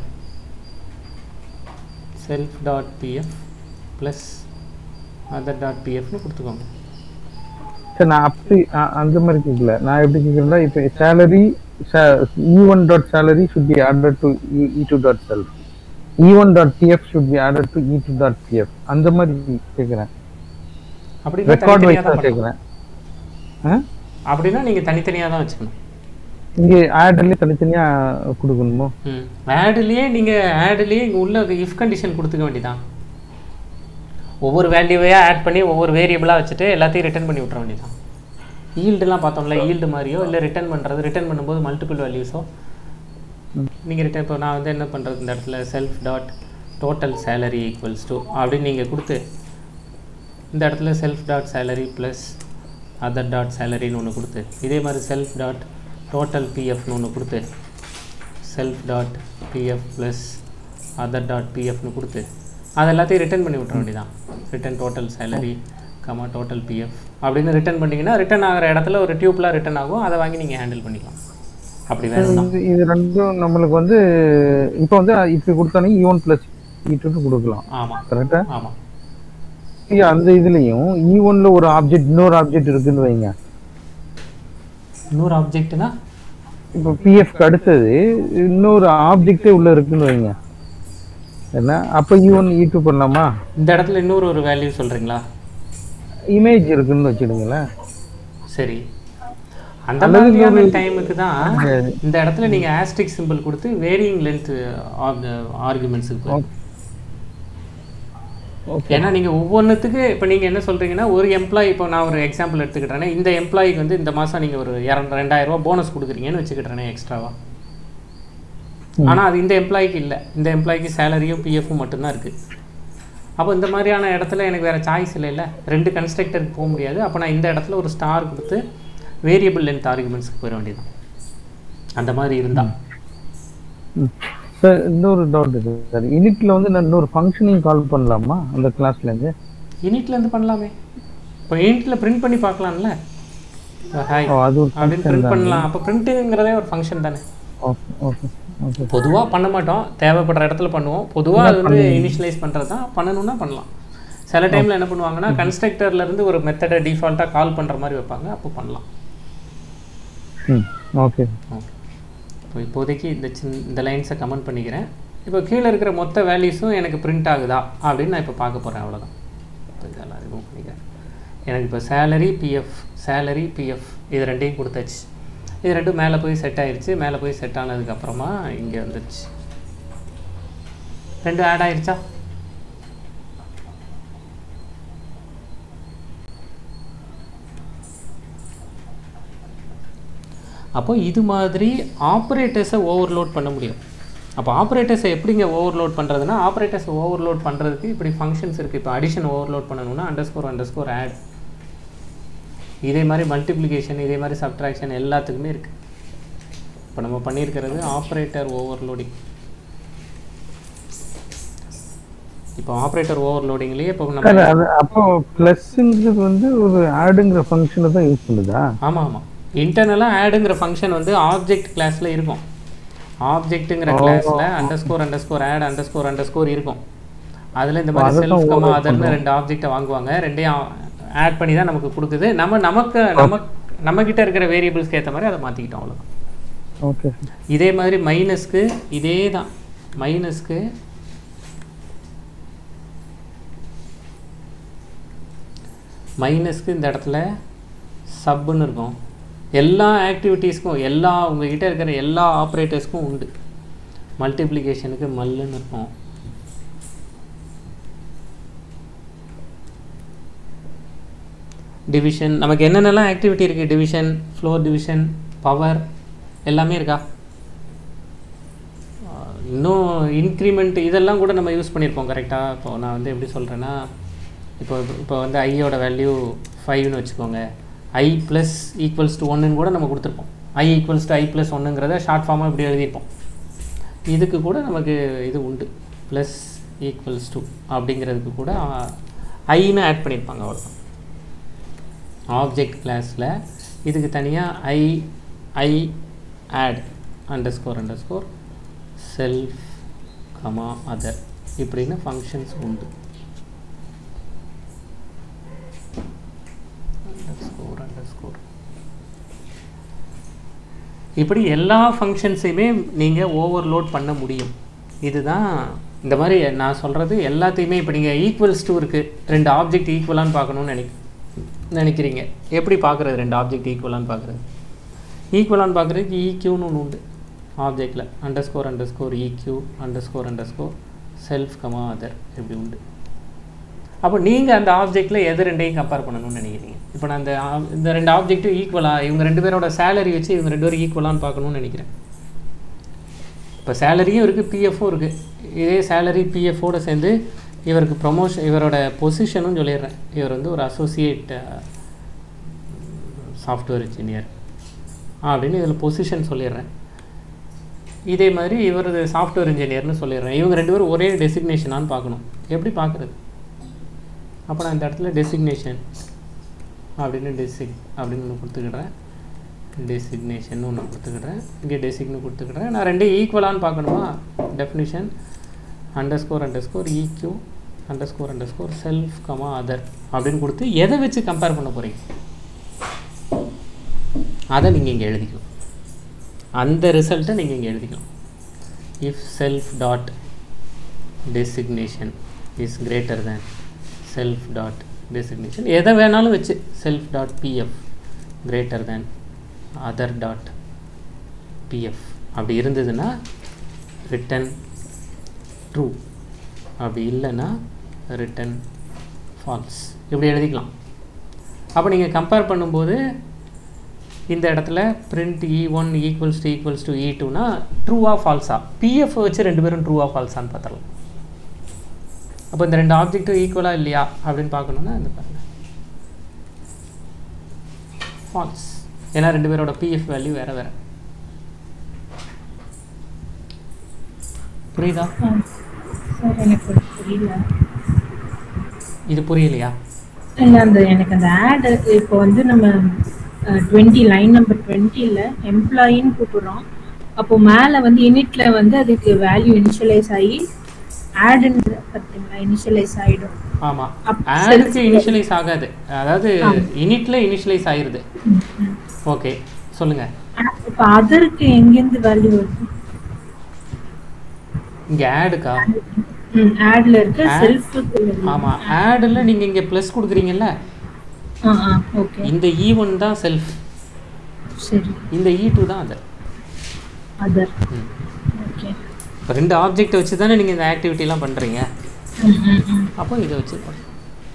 self dot PF plus other dot பிஎஃப்னு கொடுத்துக்கோங்க சரி நான் அப்படி அ- அந்த மாதிரி கேட்கல நான் எப்படி கேட்கறேன்னா இப்போ salary E one dot salary should be added to E two dot self E one dot PF should be added to E two dot PF அந்த மாதிரி கேட்குறேன் அப்படின்னா ரெக்கார்ட் தனித்தனியாக வைஸ் தான் தான் பண்ணணும். கேட்குறேன் ஆ அப்படின்னா நீங்கள் தனித்தனியாக தான் வச்சுக்கணும் இங்கே ஆட்லேயே தனித்தனியா கொடுக்கணுமோ ம் ஆடுலேயே நீங்கள் ஆடுலேயே இங்கே உள்ள இஃப் கண்டிஷன் கொடுத்துக்க வேண்டியதான் ஒவ்வொரு வேல்யூவையாக ஆட் பண்ணி ஒவ்வொரு வேரியபிளாக வச்சுட்டு எல்லாத்தையும் ரிட்டர்ன் பண்ணி விட்ற வேண்டியதான் ஈல்டுலாம் பார்த்தோம்ல ஈல்டு மாதிரியோ இல்லை ரிட்டர்ன் பண்ணுறது ரிட்டர்ன் பண்ணும்போது மல்டிபிள் வேல்யூஸோ நீங்கள் ரிட்டர்ன் இப்போ நான் வந்து என்ன பண்ணுறது இந்த இடத்துல self dot total salary equals to அப்படின்னு நீங்கள் கொடுத்து இந்த இடத்துல self dot salary plus other dot சேலரின்னு ஒன்று கொடுத்து இதே மாதிரி செல்ஃப் டாட் டோட்டல் பிஎஃப்னு ஒன்று கொடுத்து self dot PF plus other dot பிஎஃப்னு கொடுத்து அது எல்லாத்தையும் ரிட்டர்ன் பண்ணி விட்ற வேண்டியதான் return total salary comma total PF அப்படின்னு ரிட்டர்ன் பண்ணிங்கன்னா ரிட்டர்ன் ஆகிற இடத்துல ஒரு டியூப்லாம் ரிட்டர்ன் ஆகும் அதை வாங்கி நீங்கள் ஹேண்டில் பண்ணிக்கலாம் அப்படி வேணும் இது இது ரெண்டும் நம்மளுக்கு வந்து இப்போ வந்து இப்படி கொடுத்தானே E one plus E two கொடுக்கலாம் ஆமாம் கரெக்டா ஆமாம் அந்த இதுலயும் இ ஒன்ல ஒரு ஆப்ஜெக்ட் இன்னொரு ஆப்ஜெக்ட் இருக்குன்னு வைங்க இன்னொரு ஆப்ஜெக்ட்னா இப்போ பிஎஃப்க்கு அடுத்தது இன்னொரு ஆப்ஜெக்டே உள்ள இருக்குன்னு வைங்க என்ன அப்போ இ ஒன் இ டூ பண்ணலாமா இந்த இடத்துல இன்னொரு ஒரு வேல்யூ சொல்கிறீங்களா இமேஜ் இருக்குன்னு வச்சுடுங்களேன் சரி அந்த அல்லது மாதிரியான இன்னொரு- டைமுக்கு தான் இந்த இடத்துல நீங்கள் ஆஸ்டிக் சிம்பிள் கொடுத்து வேரியிங் லென்த் ஆர்குமெண்ட்ஸுக்கு ஓகே ஓகே ஏன்னா நீங்கள் ஒவ்வொன்றுத்துக்கு இப்போ நீங்கள் என்ன சொல்கிறீங்கன்னா ஒரு எம்ப்ளாயி இப்போ நான் ஒரு எக்ஸாம்பிள் எடுத்துக்கிட்டேன்னா இந்த எம்ப்ளாயிக்கு வந்து இந்த மாதம் நீங்கள் ஒரு இரண்டு ரெண்டாயிரம் ரூபாய் போனஸ் கொடுக்குறீங்கன்னு வச்சுக்கிட்டேனே எக்ஸ்ட்ராவா ஆனால் அது இந்த எம்ப்ளாய்க்கு இல்லை இந்த எம்ப்ளாய்க்கு சேலரியும் பிஎஃப்பும் மட்டும்தான் இருக்குது அப்போ இந்த மாதிரியான இடத்துல எனக்கு வேறு சாய்ஸ் இல்லைல்ல ரெண்டு கன்ஸ்ட்ரக்டருக்கு போக முடியாது அப்போ நான் இந்த இடத்துல ஒரு ஸ்டார் கொடுத்து வேரியபிள் லென்த் ஆர்குமெண்ட்ஸ்க்கு போயிட வேண்டியது அந்த மாதிரி இருந்தால் சார் இன்னொரு டவுட் இருக்கு சார் இனிட்ல வந்து நான் இன்னொரு ஃபங்க்ஷனையும் கால் பண்ணலாமா அந்த கிளாஸ்ல இருந்து யூனிட்லேருந்து பண்ணலாமே இப்போ யூனிட்டில் பிரிண்ட் பண்ணி பார்க்கலாம்ல ஹாய் ஓ அது ஒரு அப்படின்னு பிரிண்ட் பண்ணலாம் அப்போ பிரிண்ட்டுங்கிறதே ஒரு ஃபங்க்ஷன் தானே ஓகே ஓகே ஓகே பொதுவாக பண்ண மாட்டோம் தேவைப்படுற இடத்துல பண்ணுவோம் பொதுவாக அது வந்து இனிஷியலைஸ் பண்ணுறது தான் பண்ணணும்னா பண்ணலாம் சில டைமில் என்ன பண்ணுவாங்கன்னா constructorல இருந்து ஒரு மெத்தடை டிஃபால்ட்டாக கால் பண்ணுற மாதிரி வைப்பாங்க அப்போ பண்ணலாம் ம் ஓகே ஓகே இப்போ இப்போதைக்கு இந்த சின் இந்த லைன்ஸை கமெண்ட் பண்ணிக்கிறேன் இப்போ கீழே இருக்கிற மொத்த வேல்யூஸும் எனக்கு பிரிண்ட் ஆகுதா அப்படின்னு நான் இப்போ பார்க்க போகிறேன் அவ்வளோதான் இப்போ இதெல்லாம் ரிமூவ் பண்ணிக்கிறேன் எனக்கு இப்போ சேலரி பிஎஃப் சேலரி பிஎஃப் இது ரெண்டையும் கொடுத்தாச்சு இது ரெண்டும் மேலே போய் செட் ஆயிருச்சு மேலே போய் செட் ஆனதுக்கப்புறமா இங்கே வந்துருச்சு ரெண்டும் ஆட் ஆயிருச்சா அப்போ இது மாதிரி ஆப்ரேட்டர்ஸை ஓவர்லோட் பண்ண முடியும் அப்போ ஆப்ரேட்டர்ஸை எப்படிங்க ஓவர்லோட் பண்ணுறதுன்னா ஆப்ரேட்டர்ஸ் ஓவர்லோட் பண்ணுறதுக்கு இப்படி ஃபங்க்ஷன்ஸ் இருக்குது இப்போ அடிஷன் ஓவர்லோட் பண்ணணும்னா underscore underscore add இதே மாதிரி மல்டிப்ளிகேஷன் இதே மாதிரி சப்ட்ராக்ஷன் எல்லாத்துக்குமே இருக்குது இப்போ நம்ம பண்ணியிருக்கிறது ஆப்ரேட்டர் ஓவர்லோடிங் இப்போ ஆப்ரேட்டர் ஓவர்லோடிங்லேயே இப்போ நம்ம சார் அது அப்போ ப்ளஸ்ங்கிறது வந்து ஒரு ஆடுங்கிற ஃபங்க்ஷனை தான் யூஸ் பண்ணுதா ஆமாம் ஆமாம் இன்டர்னலாக ஆடுங்கிற ஃபங்க்ஷன் வந்து ஆப்ஜெக்ட் கிளாஸில் இருக்கும் ஆப்ஜெக்ட்டுங்கிற கிளாஸில் underscore underscore add underscore underscore இருக்கும் அதில் இந்த மாதிரி அதைத்தான் செல்ஃப் கமா override அதர்னு பண்றோம். ரெண்டு ஆப்ஜெக்டை வாங்குவாங்க ரெண்டையும் ஆட் பண்ணி தான் நமக்கு கொடுக்குது நம்ம நமக்கு நமக்கு நம்ம கிட்ட இருக்கிற வேரியபிள்ஸ்க்கு ஏற்ற மாதிரி அதை மாற்றிக்கிட்டோம் அவ்வளோதான் ஓகே இதே மாதிரி மைனஸ்க்கு இதே தான் மைனஸ்க்கு மைனஸ்க்கு இந்த இடத்துல சப்புன்னு இருக்கும் எல்லா ஆக்டிவிட்டீஸ்க்கும் எல்லா உங்ககிட்ட இருக்கிற எல்லா ஆப்ரேட்டர்ஸ்க்கும் உண்டு மல்டிப்ளிகேஷனுக்கு மல்லுன்னு இருக்கும் டிவிஷன் நமக்கு என்னென்னலாம் ஆக்டிவிட்டி இருக்குது டிவிஷன் ஃப்ளோர் டிவிஷன் பவர் எல்லாமே இருக்கா ஆஹ் இன்னும் இன்க்ரிமெண்ட் இதெல்லாம் கூட நம்ம யூஸ் பண்ணியிருப்போம் கரெக்டாக இப்போ நான் வந்து எப்படி சொல்கிறேன்னா இப்போ இப்போ வந்து ஐயோட வேல்யூ ஃபைவ்னு வச்சுக்கோங்க ஐ ப்ளஸ் ஈக்குவல்ஸ் டு ஒன்றுன்னு கூட நம்ம கொடுத்துருப்போம் I equals to I plus ஒன்றுங்கிறத ஷார்ட் ஃபார்மாக இப்படி எழுதியிருப்போம் இதுக்கு கூட நமக்கு இது உண்டு ப்ளஸ் ஈக்குவல்ஸ் டு அப்படிங்கிறதுக்கு கூட ஐன்னு ஆட் பண்ணியிருப்பாங்க அவ்வளோ ஆப்ஜெக்ட் கிளாஸில் இதுக்கு தனியாக I I add underscore underscore self comma other இப்படின்னு ஃபங்க்ஷன்ஸ் உண்டு underscore underscore இப்படி எல்லா ஃபங்க்ஷன்ஸையுமே நீங்கள் ஓவர்லோட் பண்ண முடியும் இதுதான் இந்த மாதிரி நான் சொல்கிறது எல்லாத்தையுமே இப்போ நீங்கள் ஈக்குவல்ஸ் டூ இருக்குது ரெண்டு ஆப்ஜெக்ட் ஈக்குவலான்னு பார்க்கணும்னு நினைக்க நினைக்கிறீங்க எப்படி பார்க்குறது ரெண்டு ஆப்ஜெக்ட் ஈக்குவலான்னு பார்க்குறது ஈக்குவலான்னு பார்க்குறதுக்கு ஈக்யூன்னு ஒன்று உண்டு ஆப்ஜெக்டில் underscore underscore EQ underscore underscore self comma other இப்படி உண்டு அப்போ நீங்கள் அந்த ஆப்ஜெக்ட்டில் எது ரெண்டையும் கம்பேர் பண்ணணும்னு நினைக்கிறீங்க இப்போ நான் இந்த ஆப்- இந்த ரெண்டு ஆப்ஜெக்ட்டும் ஈக்குவலாக இவங்க ரெண்டு பேரோட சேலரி வச்சு இவங்க ரெண்டு பேரும் ஈக்குவலான்னு பார்க்கணும்னு நினைக்கிறேன் இப்போ சேலரியும் இருக்குது பிஎஃப்பும் இருக்குது இதே சேலரி பிஎஃப்போட சேர்ந்து இவருக்கு ப்ரொமோஷன் இவரோட பொசிஷனும் சொல்லிடுறேன் இவர் வந்து ஒரு அசோசியேட் சாஃப்ட்வேர் இன்ஜினியர் அப்படின்னு இதில் பொசிஷன் சொல்லிடுறேன் இதே மாதிரி இவரது சாஃப்ட்வேர் இன்ஜினியர்னு சொல்லிடுறேன் இவங்க ரெண்டு பேரும் ஒரே டெசிக்னேஷனான்னு பார்க்கணும் எப்படி பார்க்குறது அப்போ நான் இந்த இடத்துல டெசிக்னேஷன் அப்படின்னு டெசிக் அப்படின்னு ஒன்று கொடுத்துக்கிடுறேன் டெசிக்னேஷன் ஒன்று கொடுத்துக்கிடுறேன் இங்கே டெசிக்னு கொடுத்துக்கிடுறேன் நான் ரெண்டையும் ஈக்குவலான்னு பார்க்கணுமா definition underscore underscore EQ underscore underscore self comma other அப்படின்னு கொடுத்து எதை வச்சு கம்பேர் பண்ண போகிறீங்க அதை நீங்கள் இங்கே எழுதிக்கணும் அந்த ரிசல்ட்டை நீங்கள் இங்கே எழுதிக்கணும் if self dot designation is greater than self dot designation எதை வேணாலும் வச்சு self dot PF greater than other dot PF அப்படி இருந்ததுன்னா ரிட்டன் ட்ரூ அப்படி இல்லைன்னா ரிட்டன் ஃபால்ஸ் இப்படி எழுதிக்கலாம் அப்போ நீங்கள் கம்பேர் பண்ணும்போது இந்த இடத்துல print E one equals to equals to E டூனா ட்ரூவா ஃபால்ஸா பிஎஃப் வச்சு ரெண்டு பேரும் ட்ரூவா ஃபால்ஸான்னு பார்த்துடலாம் அப்போ இந்த ரெண்டு ஆப்ஜெக்ட்டும் ஈக்குவலாக இல்லையா அப்படின்னு பார்க்கணுன்னா இந்த பாருங்க ஃபால்ஸ் ஏன்னா ரெண்டு பேரோட பிஎஃப் வேல்யூ வேறு வேறு புரியுதா சார் எனக்கு அது புரியல இது புரியலையா இல்ல அந்த எனக்கு அந்த ஆட் இப்போ வந்து நம்ம டுவெண்ட்டி லைன் நம்பர் டுவெண்ட்டியில் எம்ப்ளாயின்னு கூப்பிடுறோம் அப்போ மேலே வந்து யூனிட்ல வந்து அதுக்கு வேல்யூ இனிஷியலைஸ் ஆகி ஆடுன்ற பார்த்தீங்களா இனிஷியலைஸ் ஆகிடும் ஆமாம் அப்ப ஆடுக்கு இனிஷியலைஸ் ஆகாது அதாவது இனிட்ல இனிஷியலைஸ் ஆயிருது ஓகே சொல்லுங்க இப்போ அதருக்கு எங்கேருந்து வேல்யூ வருது இங்கே ஆடுக்கா ம் ஆட்ல இருக்க Add? செல்ஃபுக்கு ஆமாம் ஆடில் நீங்கள் இங்கே ப்ளஸ் கொடுக்குறீங்கல்ல ஆ ஆ ஓகே இந்த இ ஒன் தான் செல்ஃப் சரி இந்த இ டூ தான் அதர் அதர் ஓகே இப்போ ரெண்டு ஆப்ஜெக்ட் வச்சு தானே நீங்கள் இந்த ஆக்டிவிட்டிலாம் பண்ணுறீங்க ம் ம் ம் அப்போ இதை வச்சு பண்ணு.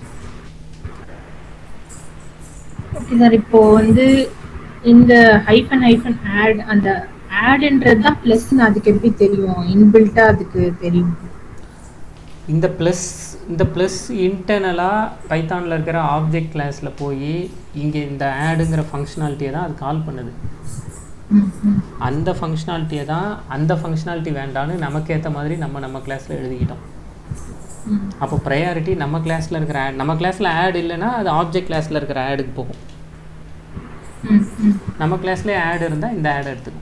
ஓகே சார் இப்போ வந்து இந்த ஹைஃபன் ஹைஃபன் ஆட் அந்த ஆட்ன்றது தான் ப்ளஸ்னு அதுக்கு எப்படி தெரியும் இன்பில்ட்டா அதுக்கு தெரியும் இந்த ப்ளஸ் இந்த ப்ளஸ் இன்டர்னலாக பைத்தானில் இருக்கிற ஆப்ஜெக்ட் கிளாஸில் போய் இங்கே இந்த ஆடுங்கிற ஃபங்க்ஷனாலிட்டியை தான் அது கால் பண்ணுது ம் ம் அந்த ஃபங்க்ஷனாலிட்டியை தான் அந்த ஃபங்க்ஷனாலிட்டி வேண்டான்னு நமக்கு ஏற்ற மாதிரி நம்ம நம்ம கிளாஸில் எழுதிக்கிட்டோம் ம் அப்போ ப்ரையாரிட்டி நம்ம கிளாஸில் இருக்கிற ஆட் நம்ம கிளாஸில் ஆட் இல்லைன்னா அது ஆப்ஜெக்ட் கிளாஸில் இருக்கிற ஆடுக்கு போகும் ம் ம் நம்ம கிளாஸ்லேயே ஆட் இருந்தால் இந்த ஆட் எடுத்துக்கும்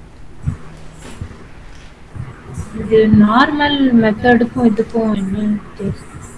இது நார்மல் மெத்தடுக்கும் இதுக்கும் என்ன வித்தியாசம்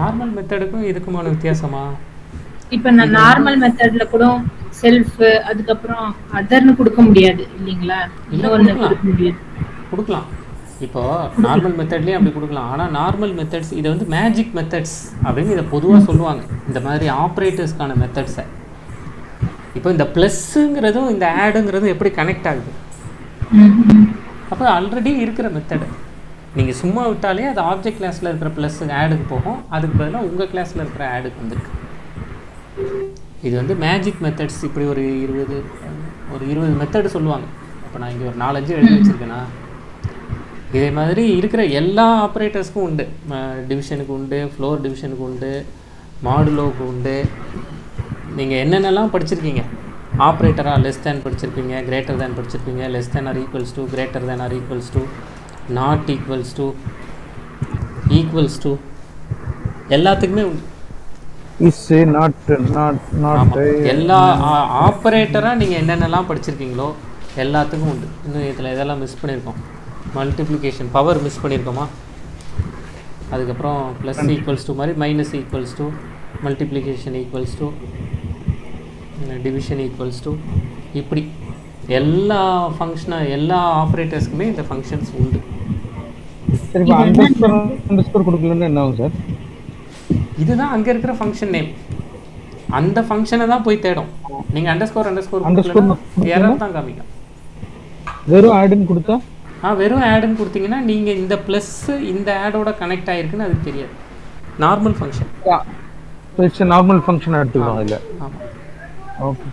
நார்மல் மெத்தடுக்கும் இதுக்குமான வித்தியாசமா இப்ப நான் நார்மல் மெத்தட்ல கூட செல்ஃப் அதுக்கப்புறம் அதர்னு கொடுக்க முடியாது இல்லைங்களா இல்ல, இன்னொன்னு கொடுக்கலாம். கொடுக்க முடியாது கொடுக்கலாம் இப்போ நார்மல் மெத்தட்லேயும் அப்படி கொடுக்கலாம் ஆனால் நார்மல் மெத்தட்ஸ் இதை வந்து மேஜிக் மெத்தட்ஸ் அப்படின்னு இதை பொதுவாக சொல்லுவாங்க இந்த மாதிரி ஆப்ரேட்டர்ஸ்க்கான மெத்தட்ஸை இப்போ இந்த ப்ளஸ்ஸுங்கிறதும் இந்த ஆடுங்கிறதும் எப்படி கனெக்ட் ஆகுது ம், ம். அப்போ ஆல்ரெடி இருக்கிற மெத்தடு நீங்கள் சும்மா விட்டாலே அது ஆப்ஜெக்ட் கிளாஸில் இருக்கிற ப்ளஸ் ஆடுக்கு போகும் அதுக்கு பதிலாக உங்கள் கிளாஸில் இருக்கிற ஆடுக்கு வந்துருக்கு இது வந்து மேஜிக் மெத்தட்ஸ் இப்படி ஒரு இருபது ஒரு இருபது மெத்தடு சொல்லுவாங்க இப்போ நான் இங்கே ஒரு நாலஞ்சு எழுதி வச்சுருக்கேன்னா இதே மாதிரி இருக்கிற எல்லா ஆப்ரேட்டர்ஸ்க்கும் உண்டு டிவிஷனுக்கு உண்டு ஃப்ளோர் டிவிஷனுக்கு உண்டு மாடுலோவுக்கு உண்டு நீங்கள் என்னென்னலாம் படிச்சிருக்கீங்க ஆப்ரேட்டராக லெஸ் தேன் படிச்சிருப்பீங்க கிரேட்டர் தேன் படிச்சிருப்பீங்க less than or equals to greater than or equals to not equals to equals to எல்லாத்துக்குமே உண்டு இஸ் நாட் நாட் நாட் ஆமா. எல்லா ஆப்ரேட்டராக நீங்கள் என்னென்னலாம் படிச்சிருக்கீங்களோ எல்லாத்துக்கும் உண்டு இன்னும் இதில் இதெல்லாம் மிஸ் பண்ணியிருக்கோம் மல்டிப்ளிகேஷன் பவர் மிஸ் பண்ணியிருக்கோமா அதுக்கப்புறம் ப்ளஸ் ஈக்குவல்ஸ் டு மாதிரி minus equals to multiplication equals to division equals to இப்படி எல்லா ஃபங்க்ஷனாக எல்லா ஆப்ரேட்டர்ஸ்க்குமே இந்த ஃபங்க்ஷன்ஸ் உண்டு சரி இப்போ அண்டர்ஸ்கோர் அண்டர்ஸ்கோர் கொடுக்கலன்னா என்ன ஆகும் சார் இதுதான் அங்கே இருக்கிற ஃபங்க்ஷன் நேம் அந்த ஃபங்க்ஷனை தான் போய் தேடும் நீங்கள் அண்டர்ஸ்கோர் அண்டர்ஸ்கோர் Underscore எரர் தான் காமிக்கும் வெறும் ஆடுன்னு கொடுத்தா ஆ வெறும் ஆடுன்னு கொடுத்தீங்கன்னா நீங்கள் இந்த ப்ளஸ் இந்த ஆடோட கனெக்ட் ஆகிருக்குன்னு அதுக்கு தெரியாது normal function it's normal function எடுத்துக்கலாம் அதில் ஆமாம் ஓகே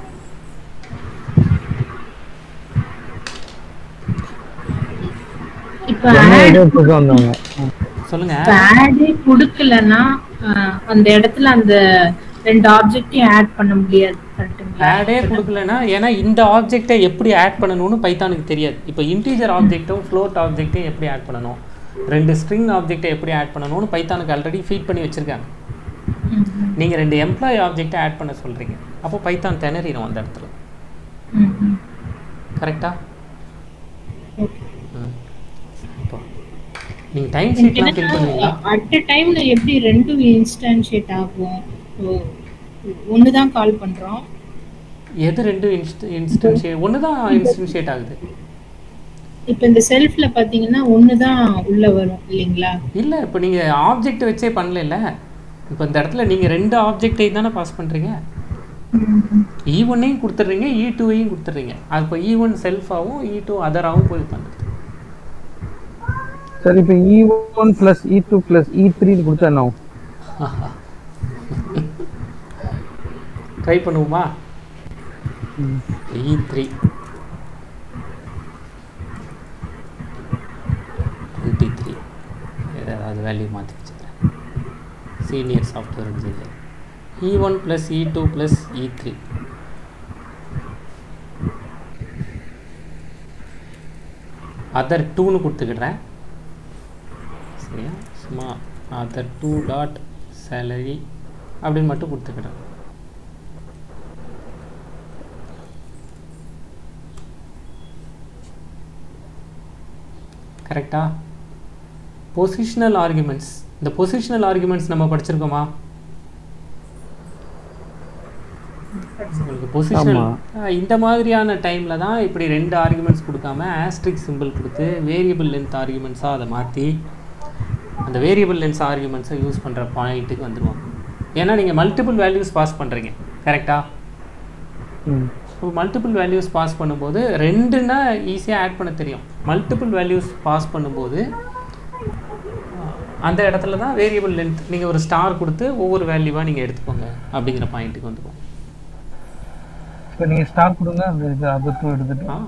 இப்ப என்ன add idea கொடுக்க வந்தாங்க சொல்லுங்கள் இப்ப ஆடே கொடுக்கலன்னா ஆஹ், அந்த இடத்துல அந்த ரெண்டு ஆப்ஜெக்டையும் ஆட் பண்ண முடியாது கரெக்ட்டுங்களா ஆடே கொடுக்கலன்னா ஏன்னா இந்த ஆப்ஜெக்டை எப்படி ஆட் பண்ணணும்னு பைத்தானுக்கு தெரியாது இப்போ இன்டீஜர் ஆப்ஜெக்ட்டும் ஃப்ளோட் ஆப்ஜெக்ட்டையும் எப்படி ஆட் பண்ணணும் ரெண்டு ஸ்ட்ரிங் ஆப்ஜெக்டை எப்படி ஆட் பண்ணணும்னு பைத்தானுக்கு ஆல்ரெடி ஃபீட் பண்ணி வச்சுருக்காங்க ம், ம், நீங்கள் ரெண்டு எம்ப்ளாயி ஆப்ஜெக்டை ஆட் பண்ண சொல்கிறீங்க அப்போ பைத்தான் திணறிடும் அந்த இடத்துல ம், ம். கரெக்டா Okay. இப்போ நீங்கள் டைம் ஷீட்லாம் ஃபில் பண்ணுவீங்களா அட் அ டைம்ல எப்படி ரெண்டும் இன்ஸ்டன்ஷியேட் ஆகும் ஒன்று தான் கால் பண்றோம் எது ரெண்டு இன்ஸ்ட் இன்ஸ்டன்ஷியேட் ஒன்று தான் இன்ஸ்டன்ஷியேட் ஆகுது இப்போ இந்த செல்ஃப்ல பாத்தீங்கன்னா ஒன்று தான் உள்ள வரும் இல்லைங்களா இல்லை இப்போ நீங்கள் ஆப்ஜெக்ட் வச்சே பண்ணல இப்போ இந்த இடத்துல நீங்கள் ரெண்டு ஆப்ஜெக்டையும் தானே பாஸ் பண்ணுறீங்க இ ஒன்னையும் கொடுத்துட்றீங்க இ டூவையும் கொடுத்துட்றீங்க அது இப்போ இ ஒன் செல்ஃபாகவும் இ டூ அதராகவும் போய் பண்ணுறது சரி இப்போ E one plus E two plus E த்ரீன்னு கொடுத்தா என்ன ஆகும் ட்ரை பண்ணுவோமா இ த்ரீ டுவெண்ட்டி த்ரீ ஏதாவது வேல்யூ மாற்றி வச்சுக்கிறேன் senior software engineer E one plus E two plus E three other டூன்னு கொடுத்துக்கிடுறேன் சரியா சும்மா அதர் டூ டாட் சேலரி அப்படின்னு மட்டும் கொடுத்துக்கிடுறேன் கரெக்டா பொசிஷனல் ஆர்குமெண்ட்ஸ் இந்த பொசிஷனல் ஆர்குமெண்ட்ஸ் நம்ம படிச்சிருக்கோமா உங்களுக்கு பொசிஷனல் இந்த மாதிரியான டைமில் தான் இப்படி ரெண்டு ஆர்குமெண்ட்ஸ் கொடுக்காம ஆஸ்ட்ரிக் சிம்பிள் கொடுத்து வேரியபிள் லென்த் ஆர்குமெண்ட்ஸாக அதை மாற்றி அந்த வேரியபிள் லென்ஸ் ஆர்குமெண்ட்ஸை யூஸ் பண்ணுற பாயிண்ட்டுக்கு வந்துடுவாங்க ஏன்னா நீங்கள் மல்டிபிள் வேல்யூஸ் பாஸ் பண்ணுறீங்க கரெக்டாக ம் இப்போ மல்டிபிள் வேல்யூஸ் பாஸ் பண்ணும்போது ரெண்டுன்னா ஈஸியாக ஆட் பண்ண தெரியும் மல்டிபிள் வேல்யூஸ் பாஸ் பண்ணும்போது அஹ், அந்த இடத்துல தான் வேரியபிள் லென்த் நீங்கள் ஒரு ஸ்டார் கொடுத்து ஒவ்வொரு வேல்யூவாக நீங்கள் எடுத்துக்கோங்க அப்படிங்கிற பாயிண்ட்டுக்கு வந்துடும் இப்போ நீங்கள் ஸ்டார் கொடுங்க அந்த இது அதை டூ எடுத்துட்டு ஆ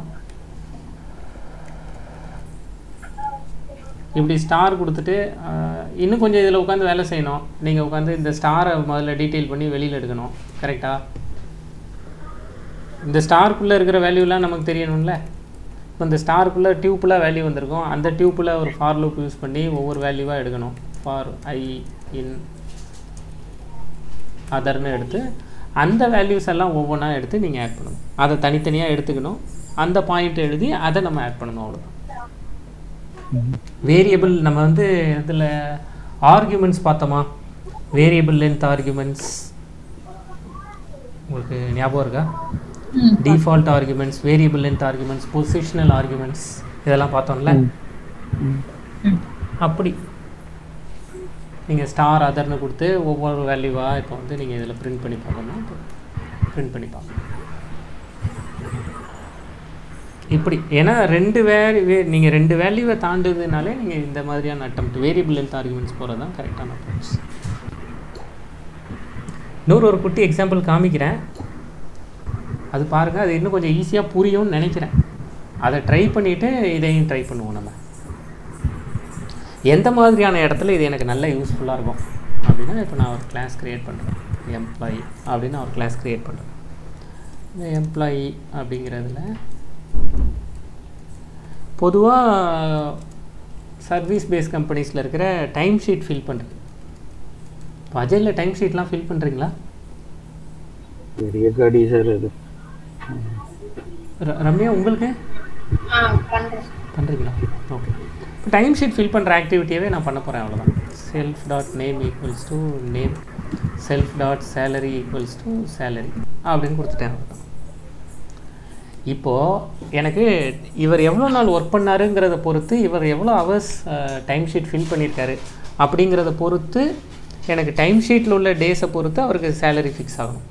இப்படி ஸ்டார் கொடுத்துட்டு அஹ், இன்னும் கொஞ்சம் இதில் உட்காந்து வேலை செய்யணும் நீங்கள் உட்காந்து இந்த ஸ்டாரை முதல்ல டீட்டெயில் பண்ணி வெளியில் எடுக்கணும் கரெக்டாக இந்த ஸ்டாருக்குள்ளே இருக்கிற வேல்யூலாம் நமக்கு தெரியணும்ல இப்போ இந்த ஸ்டாருக்குள்ளே டியூப்பில் வேல்யூ வந்திருக்கும் அந்த டியூப்பில் ஒரு ஃபார் லூப் யூஸ் பண்ணி ஒவ்வொரு வேல்யூவாக எடுக்கணும் ஃபார் ஐ இன் அதர்னு எடுத்து அந்த வேல்யூஸ் எல்லாம் ஒவ்வொன்றா எடுத்து நீங்கள் ஆட் பண்ணணும் அதை தனித்தனியாக எடுத்துக்கணும் அந்த பாயிண்ட் எழுதி அதை நம்ம ஆட் பண்ணணும் அவ்வளோதான் வேரியபிள் நம்ம வந்து இதில் ஆர்கியூமெண்ட்ஸ் பார்த்தோமா வேரியபிள் லென்த் ஆர்குமெண்ட்ஸ் உங்களுக்கு ஞாபகம் இருக்கா ம் default arguments variable length arguments positional arguments இதெல்லாம் பார்த்தோம்ல ம் அப்படி நீங்கள் ஸ்டார் அதர்னு கொடுத்து ஒவ்வொரு வேல்யூவாக இப்போ வந்து நீங்கள் இதில் பிரிண்ட் பண்ணி பார்க்கணும் பிரிண்ட் பண்ணி பார்க்கணும் இப்படி ஏன்னா ரெண்டு வேல்யூ நீங்கள் ரெண்டு வேல்யூவை தாண்டுதுனாலே நீங்கள் இந்த மாதிரியான அட்டம் வேரியபிள் லென்த் ஆர்குமெண்ட்ஸ் போகிறது தான் கரெக்டான அப்ரோச் இன்னொரு ஒரு குட்டி எக்ஸாம்பிள் காமிக்கிறேன் அது பாருங்கள் அது இன்னும் கொஞ்சம் ஈஸியாக புரியும்னு நினைக்கிறேன் அதை ட்ரை பண்ணிவிட்டு இதையும் ட்ரை பண்ணுவோம் நம்ம எந்த மாதிரியான இடத்துல இது எனக்கு நல்ல யூஸ்ஃபுல்லாக இருக்கும் அப்படின்னா இப்போ நான் ஒரு கிளாஸ் க்ரியேட் பண்ணுறேன் எம்ப்ளாயி அப்படின்னு நான் ஒரு கிளாஸ் க்ரியேட் பண்ணுறேன் இந்த எம்ப்ளாயி அப்படிங்கிறதுல பொதுவாக சர்வீஸ் பேஸ் கம்பெனிஸில் இருக்கிற டைம் ஷீட் ஃபில் பண்ணுறது இப்போ அஜயில் டைம் ஷீட்லாம் ஃபில் பண்ணுறீங்களா பெரிய கடி சார் அது ர- ரம்யா உங்களுக்கு ஆ பண்றேன் பண்ணுறீங்களா ஓகே இப்போ டைம் ஷீட் ஃபில் பண்ணுற ஆக்டிவிட்டியவே நான் பண்ண போகிறேன் அவ்வளோதான் self dot name equals to name self dot salary equals to salary அப்படின்னு கொடுத்துட்டேன் அவ்வளோதான் இப்போது எனக்கு இவர் எவ்வளோ நாள் ஒர்க் பண்ணாருங்கிறத பொறுத்து இவர் எவ்வளோ ஹவர்ஸ் டைம் ஷீட் ஃபில் பண்ணியிருக்காரு அப்படிங்கிறத பொறுத்து எனக்கு டைம் ஷீட்டில் உள்ள டேஸை பொறுத்து அவருக்கு சேலரி ஃபிக்ஸ் ஆகணும்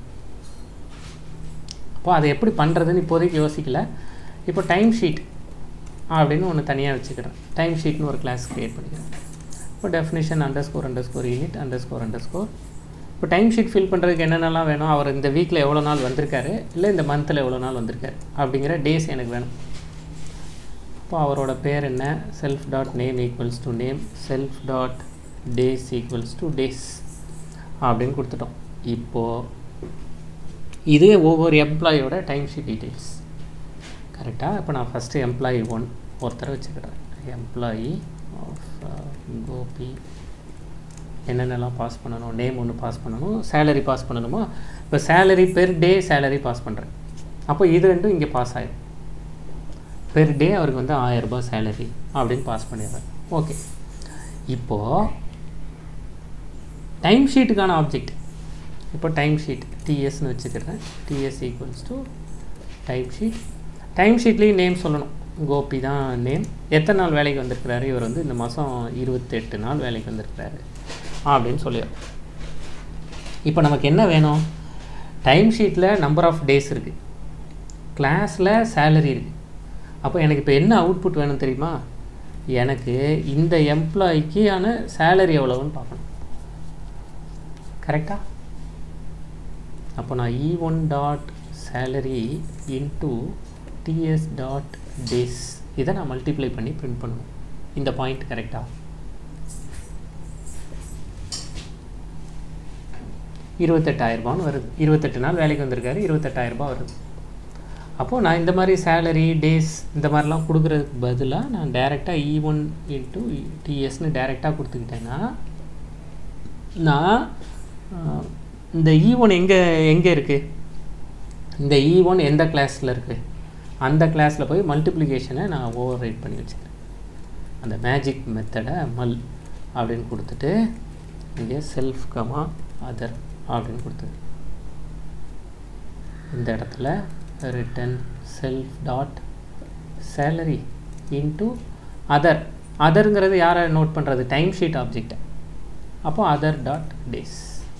அப்போ அதை எப்படி பண்ணுறதுன்னு இப்போதைக்கு யோசிக்கல இப்போ டைம் ஷீட் அப்படின்னு ஒன்று தனியாக வச்சுக்கிறேன் டைம் ஷீட்னு ஒரு கிளாஸ் க்ரியேட் பண்ணிக்கிறேன் இப்போ definition underscore underscore unit underscore underscore இப்போ டைம் ஷீட் ஃபில் பண்ணுறதுக்கு என்னென்னலாம் வேணும் அவர் இந்த வீக்கில் எவ்வளோ நாள் வந்திருக்காரு இல்லை இந்த மந்தில் எவ்வளோ நாள் வந்திருக்காரு அப்படிங்கிற டேஸ் எனக்கு வேணும் இப்போ அவரோட பேர் என்ன self dot name equals to name self dot days equals to days அப்படின்னு கொடுத்துட்டோம் இப்போது இது ஒவ்வொரு எம்ப்ளாயோட டைம் ஷீட் டீட்டெயில்ஸ் கரெக்டாக இப்போ நான் ஃபஸ்ட்டு எம்ப்ளாயி ஒன் ஒருத்தரை வச்சுக்கிறேன் எம்ப்ளாயி ஆஃப் கோபி என்னென்னலாம் பாஸ் பண்ணணும் நேம் ஒன்று பாஸ் பண்ணணும் சேலரி பாஸ் பண்ணணுமா இப்போ salary per day salary pass பண்ணுறேன் அப்போ இது ரெண்டும் இங்கே பாஸ் ஆயிடும் பெர் டே அவருக்கு வந்து 1000 ரூபாய் சேலரி அப்படின்னு பாஸ் பண்ணிடுறேன் ஓகே இப்போது டைம் ஷீட்டுக்கான ஆப்ஜெக்ட் இப்போ டைம் ஷீட் டிஎஸ்னு வச்சுக்கிறேன் TS equals to time sheet time ஷீட்லேயும் நேம் சொல்லணும் கோபி தான் நேம் எத்தனை நாள் வேலைக்கு வந்திருக்கிறாரு இவர் வந்து இந்த மாதம் இருபத்தெட்டு நாள் வேலைக்கு வந்திருக்கிறாரு அப்படின்னு சொல்லிடுறோம் இப்போ நமக்கு என்ன வேணும் டைம் ஷீட்டில் நம்பர் ஆஃப் டேஸ் இருக்குது கிளாஸில் சேலரி இருக்குது அப்போ எனக்கு இப்போ என்ன அவுட்புட் வேணும் தெரியுமா எனக்கு இந்த எம்ப்ளாய்க்கான சேலரி எவ்வளவுன்னு பார்க்கணும் கரெக்டா அப்போ நான் E one dot salary into TS dot days இதை நான் மல்டிப்ளை பண்ணி பிரிண்ட் பண்ணணும் இந்த பாயிண்ட் கரெக்டா இருபத்தெட்டாயிரரூபான்னு வருது இருபத்தெட்டு நாள் வேலைக்கு வந்திருக்காரு இருபத்தெட்டாயிரரூபா வருது அப்போது நான் இந்த மாதிரி சேலரி டேஸ் இந்த மாதிரிலாம் கொடுக்குறதுக்கு பதிலாக நான் டைரெக்டாக இ ஒன் இன்ட்டு டிஎஸ்னு டைரெக்டாக கொடுத்துக்கிட்டேன்னா நான் ஆஹ், இந்த இ ஒன் எங்கே எங்கே இருக்குது இந்த இ ஒன் எந்த கிளாஸில் இருக்குது அந்த கிளாஸில் போய் மல்டிப்ளிகேஷனை நான் ஓவர் ரைட் பண்ணி வச்சுக்கிறேன் அந்த மேஜிக் மெத்தடை மல் அப்படின்னு கொடுத்துட்டு இங்கே செல்ஃப் கமா அதர் அப்படின்னு கொடுத்துரு இந்த இடத்துல return self dot salary into other அதருங்கிறது யாரை நோட் பண்ணுறது டைம் ஷீட் ஆப்ஜெக்டை அப்போ அதர் டாட் டேஸ்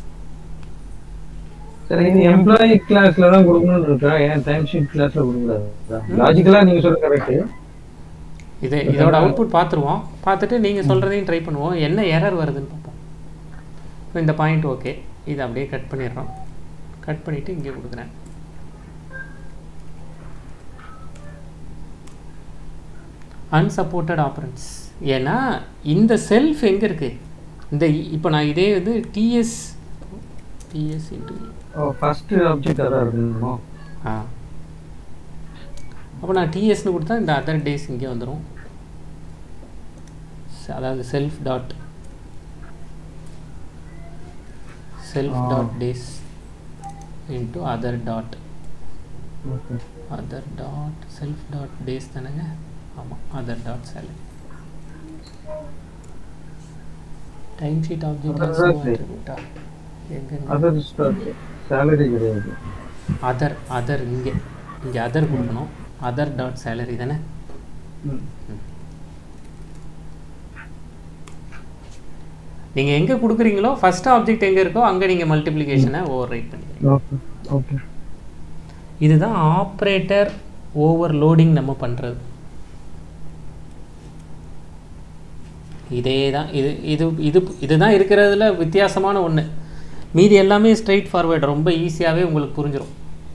சரி இது எம்ப்ளாயி கிளாஸ்ல தான் கொடுக்கணும்னு இருக்கா ஏன் டைம் ஷீட் கிளாஸ்ல கொடுக்கூடாது லாஜிக்கலா நீங்க சொல்ற கரெக்ட் இது இதோட அவுட்புட் பார்த்துருவோம் பார்த்துட்டு நீங்கள் சொல்கிறதையும் ட்ரை பண்ணுவோம் என்ன எரர் வருதுன்னு பார்ப்போம் இப்போ இந்த பாயிண்ட் ஓகே இதை அப்படியே கட் பண்ணிடுறோம் கட் பண்ணிவிட்டு இங்கே கொடுக்குறேன் அன்சப்போர்ட்டட் ஆப்பரன்ஸ் ஏன்னா இந்த செல்ஃப் எங்கே இருக்குது இந்த இப்போ நான் இதே வந்து TS TS into first object அதான் இருக்கணும் ஆ அப்போ நான் டிஎஸ்னு கொடுத்தா இந்த அதர் டேஸ் இங்கே வந்துடும் அதாவது செல்ஃப் டாட் செல்ஃப் ஆ. Dot days into other dot okay other dot self dot days தானேங்க ஆமாம் other dot salary time sheet object அதான் சரி. எங்க அதர் சேலரி கிடையாது அதர் அதர் இங்கே இங்கே அதர் கொடுக்கணும் அதர் டாட் சேலரி தானே நீங்கள் எங்கே கொடுக்குறீங்களோ ஃபர்ஸ்ட் ஆப்ஜெக்ட் எங்கே இருக்கோ அங்கே நீங்கள் மல்டிப்ளிகேஷனை ஓவர் ரைட் பண்ணிக்கிறீங்க ஓகே ஓகே இதுதான் ஆப்ரேட்டர் ஓவர்லோடிங் நம்ம பண்ணுறது இதே தான் இது இது இது இதுதான் இருக்கிறதுல வித்தியாசமான ஒன்று மீதி எல்லாமே ஸ்ட்ரைட் ஃபார்வேர்டு ரொம்ப ஈஸியாகவே உங்களுக்கு புரிஞ்சிடும்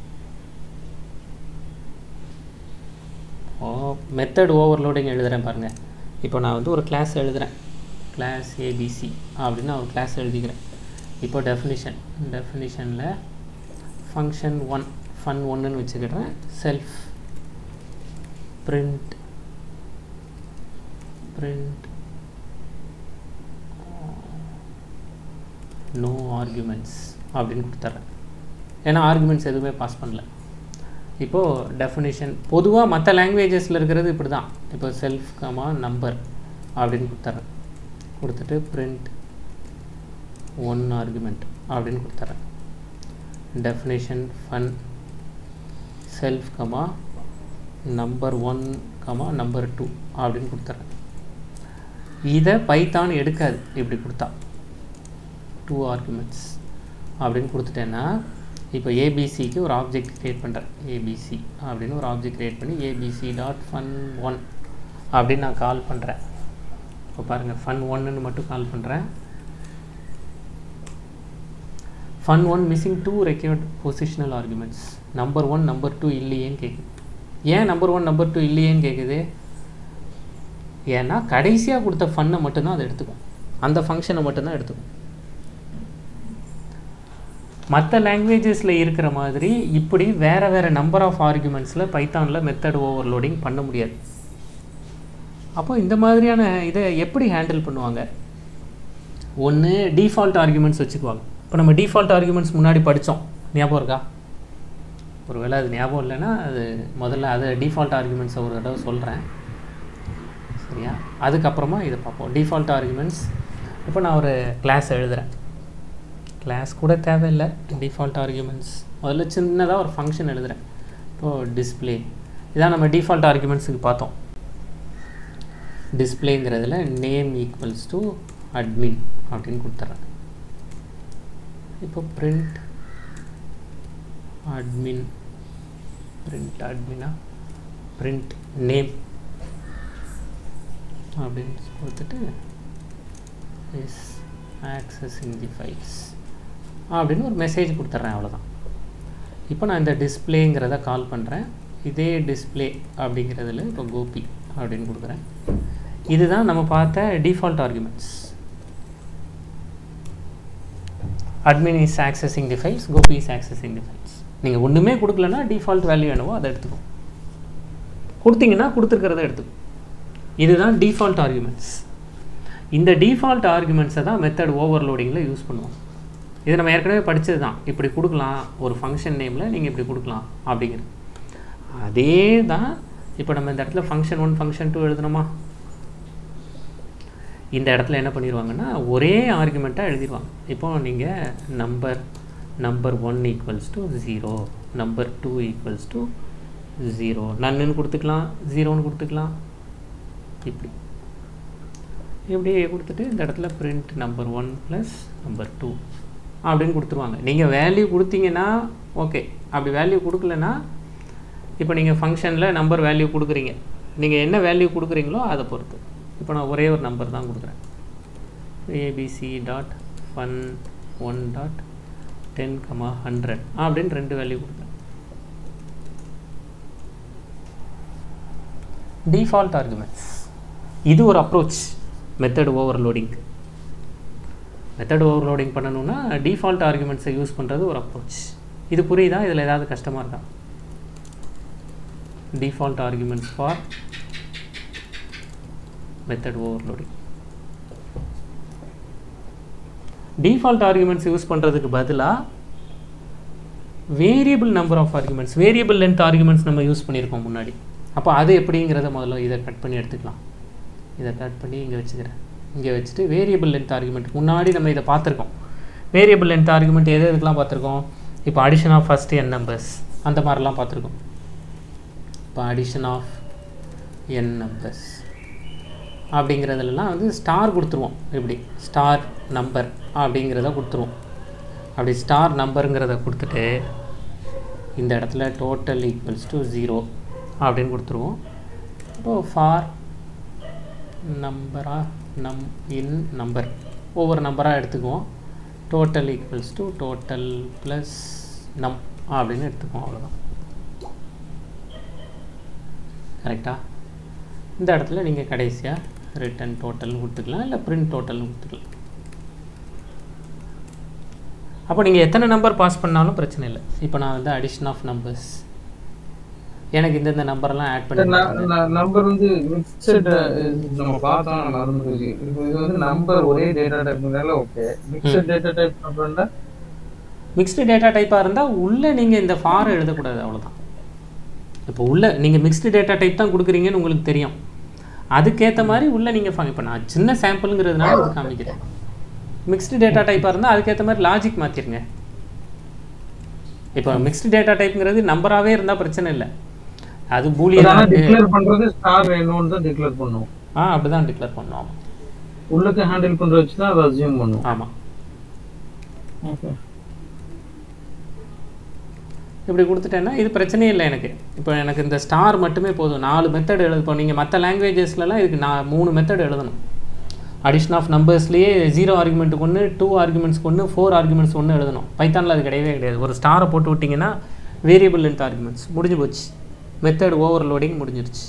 ஓ மெத்தட் ஓவர்லோடிங் எழுதுகிறேன் பாருங்கள் இப்போ நான் வந்து ஒரு கிளாஸ் எழுதுகிறேன் கிளாஸ் ஏபிசி அப்படின்னு நான் ஒரு கிளாஸ் எழுதிக்கிறேன் இப்போ டெஃபினிஷன் டெஃபினிஷனில் ஃபங்க்ஷன் ஒன் ஃபன் ஒன்றுன்னு வச்சுக்கிடுறேன் self print print no arguments அப்படின்னு கொடுத்துட்றேன் ஏன்னா ஆர்குமெண்ட்ஸ் எதுவுமே பாஸ் பண்ணல இப்போது டெஃபினிஷன் பொதுவாக மற்ற லாங்குவேஜஸில் இருக்கிறது இப்படி தான் இப்போ செல்ஃப் கமா நம்பர் அப்படின்னு கொடுத்துட்றேன் கொடுத்துட்டு print ஒன் ஆர்குமெண்ட் அப்படின்னு கொடுத்துட்றேன் definition fun self comma number one comma number two அப்படின்னு கொடுத்துட்றேன் இதை பைத்தான் எடுக்காது இப்படி கொடுத்தா டூ ஆர்குமெண்ட்ஸ் அப்படின்னு கொடுத்துட்டேன்னா இப்போ ஏபிசிக்கு ஒரு ஆப்ஜெக்ட் க்ரியேட் பண்ணுறேன் ஏபிசி அப்படின்னு ஒரு ஆப்ஜெக்ட் க்ரியேட் பண்ணி ஏபிசி டாட் ஃபன் ஒன் அப்படின்னு நான் கால் பண்ணுறேன் இப்போ பாருங்கள் ஃபன் ஒன்னுன்னு மட்டும் கால் பண்ணுறேன் fun one missing two required positional arguments number one number two இல்லையேன்னு கேட்குது ஏன் நம்பர் ஒன் நம்பர் டூ இல்லையேன்னு கேட்குது ஏன்னா கடைசியாக கொடுத்த ஃபன்னை மட்டும்தான் அதை எடுத்துக்கும் அந்த ஃபங்க்ஷனை மட்டும்தான் எடுத்துக்கும் மற்ற லாங்குவேஜஸில் இருக்கிற மாதிரி இப்படி வேறு வேறு நம்பர் ஆஃப் ஆர்குமெண்ட்ஸில் பைத்தானில் மெத்தட் ஓவர்லோடிங் பண்ண முடியாது அப்போ இந்த மாதிரியான இதை எப்படி ஹேண்டில் பண்ணுவாங்க ஒன்று டிஃபால்ட் ஆர்குமெண்ட்ஸ் வச்சுக்குவாங்க இப்போ நம்ம டிஃபால்ட் ஆர்குமெண்ட்ஸ் முன்னாடி படித்தோம் ஞாபகம் இருக்கா ஒருவேளை அது ஞாபகம் இல்லைன்னா அது முதல்ல அது டிஃபால்ட் ஆர்குமெண்ட்ஸை ஒரு தடவை சொல்கிறேன் சரியா அதுக்கப்புறமா இதை பார்ப்போம் டிஃபால்ட் ஆர்குமெண்ட்ஸ் இப்போ நான் ஒரு கிளாஸ் எழுதுகிறேன் கிளாஸ் கூட தேவையில்லை டிஃபால்ட் ஆர்குமெண்ட்ஸ் முதல்ல சின்னதாக ஒரு ஃபங்க்ஷன் எழுதுகிறேன் இப்போது டிஸ்பிளே இதான் நம்ம டிஃபால்ட் ஆர்குமெண்ட்ஸுக்கு பார்த்தோம் டிஸ்பிளேங்கிறதுல நேம் ஈக்குவல்ஸ் டு அட்மின் அப்படின்னு கொடுத்துட்றேன் இப்போ print admin print admina print name அப்படின்னு கொடுத்துட்டு இஸ் accessing the files அப்படின்னு ஒரு மெசேஜ் கொடுத்துட்றேன் அவ்வளோதான் இப்போ நான் இந்த டிஸ்பிளேங்கிறத கால் பண்ணுறேன் இதே டிஸ்பிளே அப்படிங்கிறதுல இப்போ கோபி அப்படின்னு கொடுக்குறேன் இதுதான் நம்ம பார்த்த default arguments admin is accessing the files gopi is accessing the files நீங்கள் ஒன்றுமே கொடுக்கலன்னா டிஃபால்ட் வேல்யூ என்னவோ அதை எடுத்துக்கும் கொடுத்தீங்கன்னா கொடுத்துருக்கிறத எடுத்துக்கும் இதுதான் டிஃபால்ட் ஆர்குமெண்ட்ஸ் இந்த டிஃபால்ட் ஆர்குமெண்ட்ஸை தான் மெத்தட் ஓவர்லோடிங்கில் யூஸ் பண்ணுவோம் இது நம்ம ஏற்கனவே படித்தது தான் இப்படி கொடுக்கலாம் ஒரு ஃபங்க்ஷன் நேமில் நீங்கள் இப்படி கொடுக்கலாம் அப்படிங்கிறது அதே தான் இப்போ நம்ம இந்த இடத்துல ஃபங்க்ஷன் ஒன் ஃபங்க்ஷன் டூ எழுதணுமா இந்த இடத்துல என்ன பண்ணிடுவாங்கன்னா ஒரே ஆர்குமெண்ட்டாக எழுதிடுவாங்க இப்போ நீங்கள் number number one equals to zero number two equals to zero நன்னுன்னு கொடுத்துக்கலாம் ஜீரோன்னு கொடுத்துக்கலாம் இப்படி இப்படி கொடுத்துட்டு இந்த இடத்துல print number one plus number two அப்படின்னு கொடுத்துருவாங்க நீங்கள் வேல்யூ கொடுத்தீங்கன்னா ஓகே அப்படி வேல்யூ கொடுக்கலன்னா இப்போ நீங்கள் ஃபங்க்ஷனில் நம்பர் வேல்யூ கொடுக்குறீங்க நீங்கள் என்ன வேல்யூ கொடுக்குறீங்களோ அதை பொறுத்து இப்போ நான் ஒரே ஒரு நம்பர் தான் கொடுக்குறேன் ABC dot one one dot ten comma hundred அப்படின்னு ரெண்டு வேல்யூ கொடுக்குறேன் டிஃபால்ட் ஆர்குமெண்ட்ஸ் இது ஒரு approach method overloading method overloading பண்ணணும்னா டிஃபால்ட் ஆர்குமெண்ட்ஸை யூஸ் பண்ணுறது ஒரு அப்ரோச் இது புரியுதா இதில் ஏதாவது கஷ்டமாக இருக்கா default arguments for method overloading default arguments use பண்ணுறதுக்கு பதிலாக variable number of arguments variable length arguments நம்ம யூஸ் பண்ணியிருக்கோம் முன்னாடி அப்போ அது எப்படிங்கிறத முதல்ல இதை கட் பண்ணி எடுத்துக்கலாம் இதை கட் பண்ணி இங்கே வச்சுக்கிறேன் இங்கே வச்சுட்டு வேரியபிள் லென்த் ஆர்குமெண்ட் முன்னாடி நம்ம இதை பார்த்துருக்கோம் வேரியபிள் லென்த் ஆர்குமெண்ட் எது எதுக்கெலாம் பார்த்துருக்கோம் இப்போ addition of first N numbers அந்த மாதிரிலாம் பார்த்துருக்கோம் இப்போ அடிஷன் ஆஃப் என் நம்பர்ஸ் அப்படிங்கிறதுலலாம் வந்து ஸ்டார் கொடுத்துருவோம் இப்படி ஸ்டார் நம்பர் அப்படிங்கிறத கொடுத்துருவோம் அப்படி ஸ்டார் நம்பருங்கிறத கொடுத்துட்டு இந்த இடத்துல டோட்டல் ஈக்குவல்ஸ் டு ஜீரோ அப்படின்னு கொடுத்துருவோம் இப்போது ஃபார் நம்பராக நம் இன் நம்பர் ஒவ்வொரு நம்பராக எடுத்துக்குவோம் total equals to total plus num அப்படின்னு எடுத்துக்குவோம் அவ்வளோதான் கரெக்டாக இந்த இடத்துல நீங்கள் கடைசியாக ரிட்டன் டோட்டல்னு கொடுத்துக்கலாம் இல்லை பிரிண்ட் டோட்டல்னு கொடுத்துக்கலாம் அப்போ நீங்கள் எத்தனை நம்பர் பாஸ் பண்ணாலும் பிரச்சனை இல்லை இப்போ நான் வந்து அடிஷன் ஆஃப் நம்பர்ஸ் எனக்கு இந்தந்த நம்பர்லாம் ஆட் பண்ணி கொடுத்துருங்க. நம்பர் வந்து மிக்சட் நம்ம பார்த்தோம் மறந்து போச்சு இப்போ இது வந்து நம்பர் ஒரே டேட்டா டைப்னால ஓகே மிக்சட் டேட்டா டைப் அப்படின்னா மிக்ஸ்டு டேட்டா டைப்பாக இருந்தால் உள்ளே நீங்கள் இந்த ஃபார் எழுதக்கூடாது அவ்வளோதான் இப்போ உள்ள நீங்கள் மிக்ஸ்டு டேட்டா டைப் தான் கொடுக்குறீங்கன்னு உங்களுக்கு தெரியும் அதுக்கேற்ற மாதிரி உள்ளே நீங்கள் ஃபா இப்போ நான் சின்ன சாம்பிளுங்கிறதுனால இது காமிக்கிறேன் மிக்ஸ்டு டேட்டா டைப்பாக இருந்தால் அதுக்கேற்ற மாதிரி லாஜிக் மாற்றிருங்க இப்போ மிக்ஸ்டு டேட்டா டைப்ங்கிறது நம்பராகவே இருந்தால் பிரச்சனை இல்லை அது பூலியனாக இருக்குது டிக்ளேர் பண்றது ஸ்டார் வேணும்னு தான் டிக்ளேர் பண்ணுவோம் ஆ அப்படி தான் டிக்ளேர் பண்ணோம் உள்ளுக்கு ஹேண்டில் பண்ற வச்சு தான் அதை அசியூம் பண்ணுவோம் ஆமாம் ஓகே இப்படி கொடுத்துட்டேன்னா இது பிரச்சனையே இல்லை எனக்கு இப்போ எனக்கு இந்த ஸ்டார் மட்டுமே போதும் நாலு மெத்தட் எழுது இப்போ நீங்கள் மற்ற லாங்குவேஜஸ்லலாம் இதுக்கு நான் மூணு மெத்தட் எழுதணும் அடிஷன் ஆஃப் நம்பர்ஸ்லேயே ஜீரோ ஆர்குமெண்ட்டுக்கு ஒன்று டூ ஆர்குமெண்ட்ஸ்க்கு ஒன்று ஃபோர் ஆர்குமெண்ட்ஸ் ஒன்று எழுதணும் பைத்தானில் அது கிடையவே கிடையாது ஒரு ஸ்டாரை போட்டு விட்டிங்கன்னா வேரியபிள் லென்த் ஆர்குமெண்ட்ஸ் முடிஞ்சு போச்சு மெத்தட் ஓவர்லோடிங் முடிஞ்சிருச்சு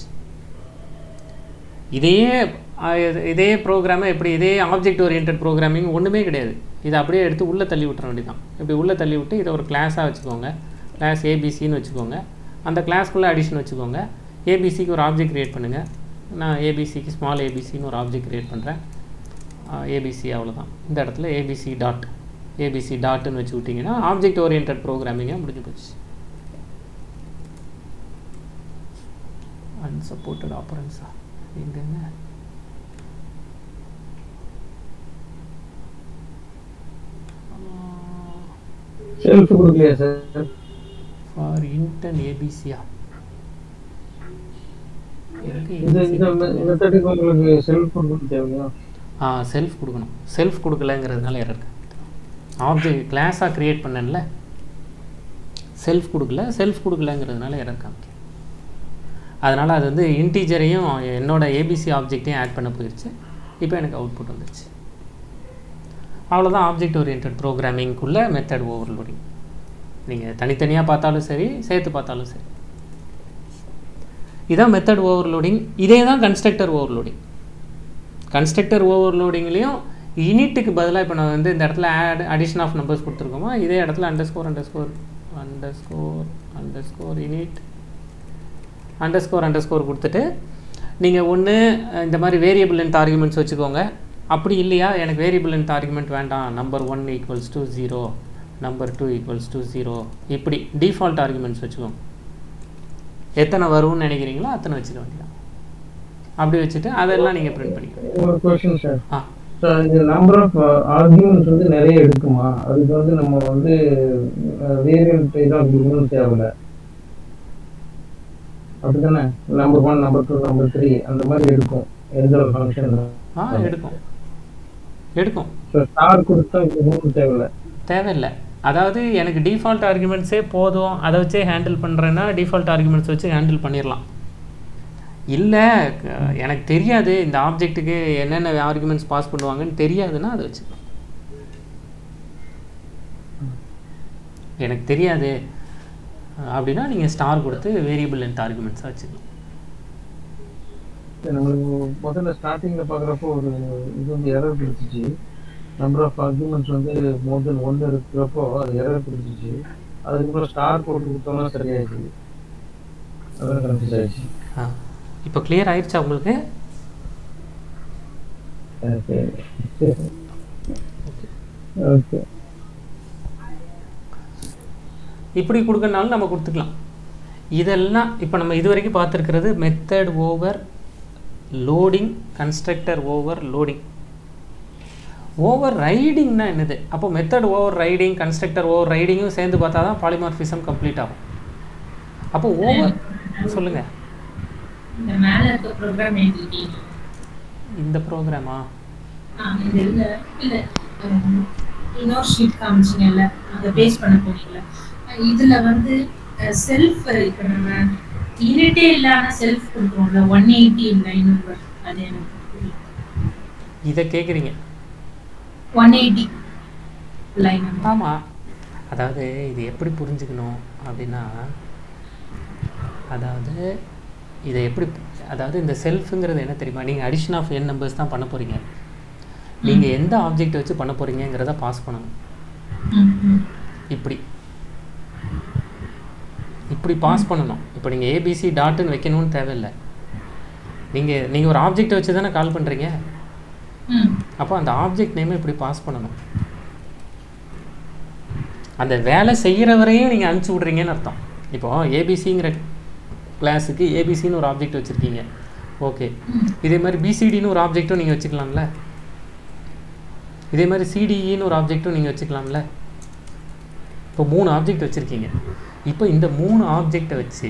இதையே அஹ், இது- இதே ப்ரோக்ராமை எப்படி இதே ஆப்ஜெக்ட் ஓரியன்ட் ப்ரோக்ராமிங் ஒன்றுமே கிடையாது இதை அப்படியே எடுத்து உள்ளே தள்ளி விட்டுற வேண்டியதான் இப்படி உள்ளே தள்ளி விட்டு இதை ஒரு கிளாஸாக வச்சுக்கோங்க கிளாஸ் ஏபிசின்னு வச்சுக்கோங்க அந்த கிளாஸ்க்குள்ளே அடிஷன் வச்சுக்கோங்க ஏபிசிக்கு ஒரு ஆப்ஜெக்ட் கிரியேட் பண்ணுங்கள் நான் ஏபிசிக்கு ஸ்மால் ஏபிசின்னு ஒரு ஆப்ஜெக்ட் கிரியேட் பண்ணுறேன் ஏபிசி அவ்வளோதான் இந்த இடத்துல ஏபிசி டாட் ஏபிசி டாட்னு வச்சு விட்டிங்கன்னா ஆப்ஜெக்ட் ஓரியன்ட் ப்ரோக்ராமிங்காக முடிஞ்சு போச்சு அன்சப்போர்ட்டட் ஆப்பரன்ஸா எங்கங்க செல்ஃப் கொடுக்கலையா சார் ஃபார் இன்டன் ஏபிசியா இந்த இந்த மெத்தடுக்கு உங்களுக்கு செல்ஃப் கொடுக்க தேவையா ஆ செல்ஃப் கொடுக்கணும் செல்ஃப் கொடுக்கலங்கிறதுனால எரர் ஆப்ஜெக்ட் கிளாஸாக க்ரியேட் பண்ணேன்ல செல்ஃப் கொடுக்கல செல்ஃப் கொடுக்கலங்கிறதுனால எரர் காமிக்கும் அதனால் அது வந்து இன்டீஜரையும் என்னோட ஏபிசி ஆப்ஜெக்டையும் ஆட் பண்ண போயிடுச்சு இப்போ எனக்கு அவுட்புட் வந்துருச்சு அவ்வளோதான் ஆப்ஜெக்ட் ஓரியன்ட் ப்ரோக்ராமிங்குள்ளே மெத்தட் ஓவர்லோடிங் நீங்கள் தனித்தனியாக பார்த்தாலும் சரி சேர்த்து பார்த்தாலும் சரி இதான் மெத்தட் ஓவர்லோடிங் இதே தான் கன்ஸ்ட்ரக்டர் ஓவர்லோடிங் கன்ஸ்ட்ரக்டர் ஓவர்லோடிங்லேயும் யூனிட்டுக்கு பதிலாக இப்போ நான் வந்து இந்த இடத்துல ஆட் அடிஷன் ஆஃப் நம்பர்ஸ் கொடுத்துருக்கோமா இதே இடத்துல underscore underscore underscore underscore unit underscore underscore கொடுத்துட்டு நீங்கள் ஒன்று இந்த மாதிரி வேரியபிள் லென்த் ஆர்குமெண்ட்ஸ் வச்சுக்கோங்க அப்படி இல்லையா எனக்கு வேரியபிள் லென்த் ஆர்குமெண்ட் வேண்டாம் number one equals to zero number two equals to zero இப்படி டிஃபால்ட் ஆர்குமெண்ட்ஸ் வச்சுக்கோங்க எத்தனை வரும்னு நினைக்கிறீங்களோ அத்தனை வச்சுக்க வேண்டியதான் அப்படி வச்சுட்டு அதெல்லாம் நீங்கள் பிரிண்ட் பண்ணிக்கலாம் ஒரு கொஸ்டின் சார் ஆ சார் இந்த நம்பர் ஆஃப் ஆர்குமெண்ட்ஸ் வந்து நிறைய எடுக்குமா அதுக்கு வந்து நம்ம வந்து வேரியன்ட் இதாக கொடுக்கணும்னு தேவையில்ல அப்படிதானே number one number two number three அந்த மாதிரி எடுக்கும் எந்த ஒரு ஃபங்க்ஷன் ஆ எடுக்கும் எடுக்கும் ஸ்டார் கொடுத்தா ஒன்றும் தேவையில்ல தேவையில்லை அதாவது எனக்கு டிஃபால்ட் ஆர்குமெண்ட்ஸே போதும் அதை வச்சே ஹேண்டில் பண்ணுறேன்னா டிஃபால்ட் ஆர்குமெண்ட்ஸ் வச்சு ஹேண்டில் பண்ணிடலாம் இல்லை க- எனக்கு தெரியாது இந்த ஆப்ஜெக்ட்டுக்கு என்னென்ன ஆர்குமெண்ட்ஸ் பாஸ் பண்ணுவாங்கன்னு தெரியாதுன்னா அதை வச்சுக்கலாம் எனக்கு தெரியாது அஹ் அப்படின்னா நீங்கள் ஸ்டார் கொடுத்து வேரியபிள் லென்த் ஆர்குமெண்ட்ஸாக வச்சுக்கலாம் சரி, நம்மளுக்கு முதல்ல ஸ்டார்டிங்ல பாக்குறப்போ ஒரு இது வந்து எரர் கொடுத்துச்சு நம்பர் ஆஃப் ஆர்குமெண்ட்ஸ் வந்து மோர் தென் ஒன்று இருக்கிறப்போ அது எரர் கொடுத்துச்சு அதுக்கப்புறம் ஸ்டார் போட்டு கொடுத்தோம்னா சரியாயிடுச்சு அதான் கன்ஃபியூஸ் ஆயிடுச்சு ஆ இப்போ கிளியர் ஆயிடுச்சா உங்களுக்கு ஓகே ஓகே இப்படி கொடுக்கறனாலும் நம்ம கொடுத்துக்கலாம் இதெல்லாம் இப்போ நம்ம இது வரைக்கும் பார்த்துருக்கிறது method overloading constructor overloading ஓவர் ரைடிங்னா என்னது அப்போ மெத்தட் ஓவர் ரைடிங் கன்ஸ்ட்ரக்டர் ஓவர் ரைடிங்கும் சேர்ந்து பார்த்தா தான் பாலிமார்ஃபிசம் கம்ப்ளீட் ஆகும் அப்போ ஓவர் சொல்லுங்க இந்த மேல இருக்க ப்ரோக்ராம் எழுதிட்டீங்க இந்த ப்ரோக்ராமா ஆ, இந்த இல்ல இல்ல உம், இன்னொரு ஷீட் காமிச்சிங்கல்ல அங்க பேஸ் பண்ண போனீங்கல்ல அஹ் இதுல வந்து செல்ஃப் இப்ப நம்ம யூனிட்டே இல்லாம செல்ஃப் கொடுக்குறோம்ல ஒன் எயிட்டி லைன் நம்பர் அது எனக்கு இதை கேட்குறீங்க ஒன் எயிட்டி லைன் நம்பர் ஆமாம் அதாவது இது எப்படி புரிஞ்சுக்கணும் அப்படின்னா அதாவது இதை எப்படி அதாவது இந்த செல்ஃபுங்கிறது என்ன தெரியுமா நீங்கள் அடிஷன் ஆஃப் என் நம்பர்ஸ் தான் பண்ண போகிறீங்க நீங்கள் எந்த ஆப்ஜெக்ட் வச்சு பண்ண போகிறீங்கிறத பாஸ் பண்ணணும் இப்படி இப்படி பாஸ் பண்ணணும் இப்போ நீங்கள் ஏபிசி டாட்டுன்னு வைக்கணும்னு தேவையில்லை நீங்கள் நீங்கள் ஒரு ஆப்ஜெக்ட் வச்சு தானே கால் பண்ணுறீங்க அப்போ அந்த ஆப்ஜெக்ட் நேமை இப்படி பாஸ் பண்ணணும் அந்த வேலை செய்கிறவரையும் நீங்கள் அனுப்பிச்சி விட்றீங்கன்னு அர்த்தம் இப்போ ஏபிசிங்கிற கிளாஸுக்கு ஏபிசின்னு ஒரு ஆப்ஜெக்ட் வச்சுருக்கீங்க ஓகே இதே மாதிரி பிசிடின்னு ஒரு ஆப்ஜெக்ட்டும் நீங்கள் வச்சுக்கலாம்ல இதே மாதிரி சிடிஇன்னு ஒரு ஆப்ஜெக்ட்டும் நீங்கள் வச்சுக்கலாம்ல இப்போ மூணு ஆப்ஜெக்ட் வச்சுருக்கீங்க இப்போ இந்த மூணு ஆப்ஜெக்டை வச்சு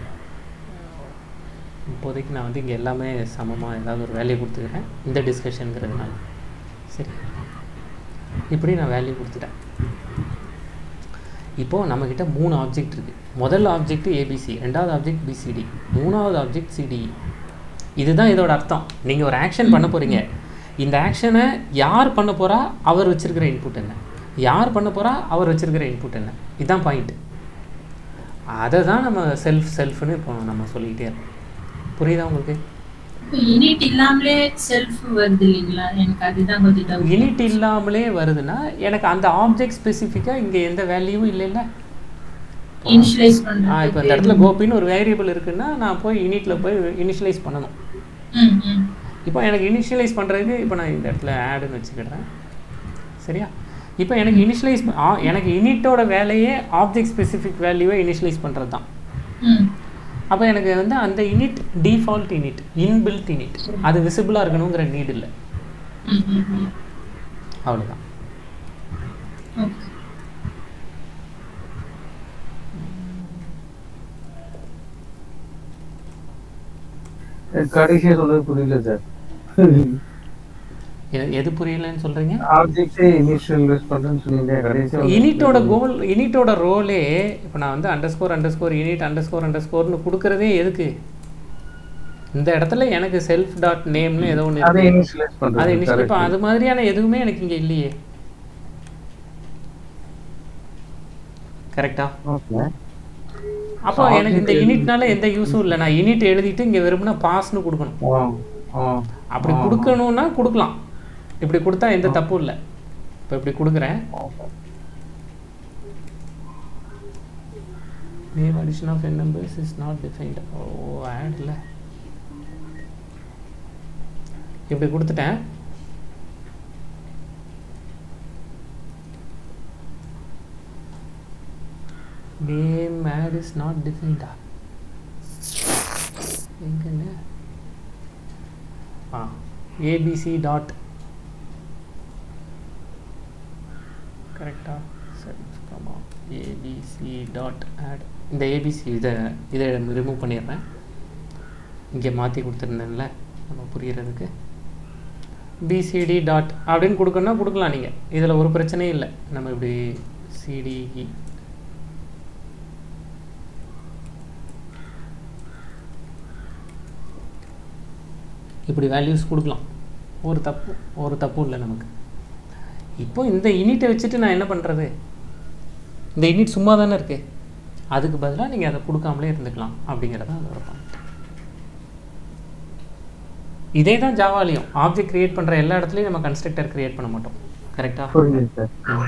இப்போதைக்கு நான் வந்து இங்கே எல்லாமே சமமாக ஏதாவது ஒரு வேல்யூ கொடுத்துக்கிறேன் இந்த டிஸ்கஷனுங்கிறதுனால சரி இப்படி நான் வேல்யூ கொடுத்துட்டேன் இப்போது நம்மக்கிட்ட மூணு ஆப்ஜெக்ட் இருக்குது முதல் ஆப்ஜெக்ட் ஏபிசி ரெண்டாவது ஆப்ஜெக்ட் பிசிடி மூணாவது ஆப்ஜெக்ட் சிடிஇ இதுதான் இதோட அர்த்தம் நீங்கள் ஒரு ஆக்ஷன் பண்ண போகிறீங்க இந்த ஆக்ஷனை யார் பண்ண போகிறா அவர் வச்சிருக்கிற இன்புட் என்ன யார் பண்ண போகிறா அவர் வச்சிருக்கிற இன்புட் என்ன இதுதான் பாயிண்ட் அதை தான் நம்ம செல்ஃப் செல்ஃப்னு இப்போ நம்ம சொல்லிக்கிட்டே இருக்கோம் புரியுதா உங்களுக்கு யூனிட் இல்லாமலே செல்ஃப் வருது இல்லைங்களா எனக்கு அதுதான் கொஞ்சம் டவுட் யூனிட் இல்லாமலே வருதுன்னா எனக்கு அந்த ஆப்ஜெக்ட் ஸ்பெசிஃபிக்காக இங்கே எந்த வேல்யூவும் இல்லைல்ல இனிஷியலைஸ் ஆ இப்போ இந்த இடத்துல கோபின்னு ஒரு வேரியபிள் இருக்குன்னா நான் போய் யூனிட்டில் போய் இனிஷியலைஸ் பண்ணணும் பண்றது இப்போ எனக்கு இனிஷியலைஸ் பண்ணுறதுக்கு இப்போ நான் இந்த இடத்துல ஆடுன்னு வச்சுக்கிடுறேன் சரியா இப்போ எனக்கு இனிஷியலைஸ் எனக்கு யூனிட்டோட வேலையே ஆப்ஜெக்ட் ஸ்பெசிஃபிக் வேல்யூவை இனிஷியலைஸ் பண்ணுறது தான் அப்போ எனக்கு வந்து அந்த init default init inbuilt init அது விசிபிளாக இருக்கணுங்கிற நீட் இல்லை அவ்வளோதான் ஓகே கடைசியா சொல்றது புரியல சார் எ- எது புரியலன்னு சொல்கிறீங்க ஆப்ஜெக்டே இனிஷியல் யூஸ் பண்றேன்னு சொன்னீங்க கடைசியா வந்து- யூனிட்டோட கோல் யூனிட்டோட ரோலே இப்போ நான் வந்து underscore underscore unit underscore அண்டர் ஸ்கோர்னு கொடுக்குறதே எதுக்கு இந்த இடத்துல எனக்கு செல்ஃப் டாட் நேம்னு ஏதோ ஒன்று அதை இனிஷியலைஸ் அது பண்றது initial- இப்போ அது மாதிரியான எதுவுமே எனக்கு இங்கே இல்லையே கரெக்டா ஓகே அப்போ எனக்கு இந்த யூனிட்னால எந்த யூஸும் இல்லை நான் யூனிட் எழுதிட்டு இங்கே வெறும்னா பாஸ்னு கொடுக்கணும் அப்படி கொடுக்கணும்னா கொடுக்கலாம் இப்படி கொடுத்தா எந்த தப்பும் இல்லை இப்போ இப்படி கொடுக்குறேன் name addition of N numbers is not defined oh add இல்லை இப்படி கொடுத்துட்டேன் நேம் ஆட் இஸ் நாட் டிஃபைன்டா எங்கங்க ஆ ஏபிசி டாட் கரெக்டா சரி கமா ஏபிசி டாட் ஆட் இந்த ஏபிசி இதை இதை ரிமூவ் பண்ணிடுறேன் இங்கே மாற்றி கொடுத்துருந்தேன்ல நம்ம புரியறதுக்கு பிசிடி டாட் அப்படின்னு கொடுக்கணும்னா கொடுக்கலாம் நீங்கள் இதில் ஒரு பிரச்சனையும் இல்லை நம்ம இப்படி சிடிஇ இப்படி வேல்யூஸ் கொடுக்கலாம் ஒரு தப்பு ஒரு தப்பும் இல்லை நமக்கு இப்போ இந்த யூனிட்டை வச்சுட்டு நான் என்ன பண்ணுறது இந்த யூனிட் சும்மா தானே இருக்கு அதுக்கு பதிலாக நீங்கள் அதை கொடுக்காமலே இருந்துக்கலாம் அப்படிங்கிறதான் அதோட பாயிண்ட் இதே தான் ஜாவாலையும் ஆப்ஜெக்ட் கிரியேட் பண்ணுற எல்லா இடத்துலையும் நம்ம கன்ஸ்ட்ரக்டர் கிரியேட் பண்ண மாட்டோம் கரெக்டாக புரியுது சார்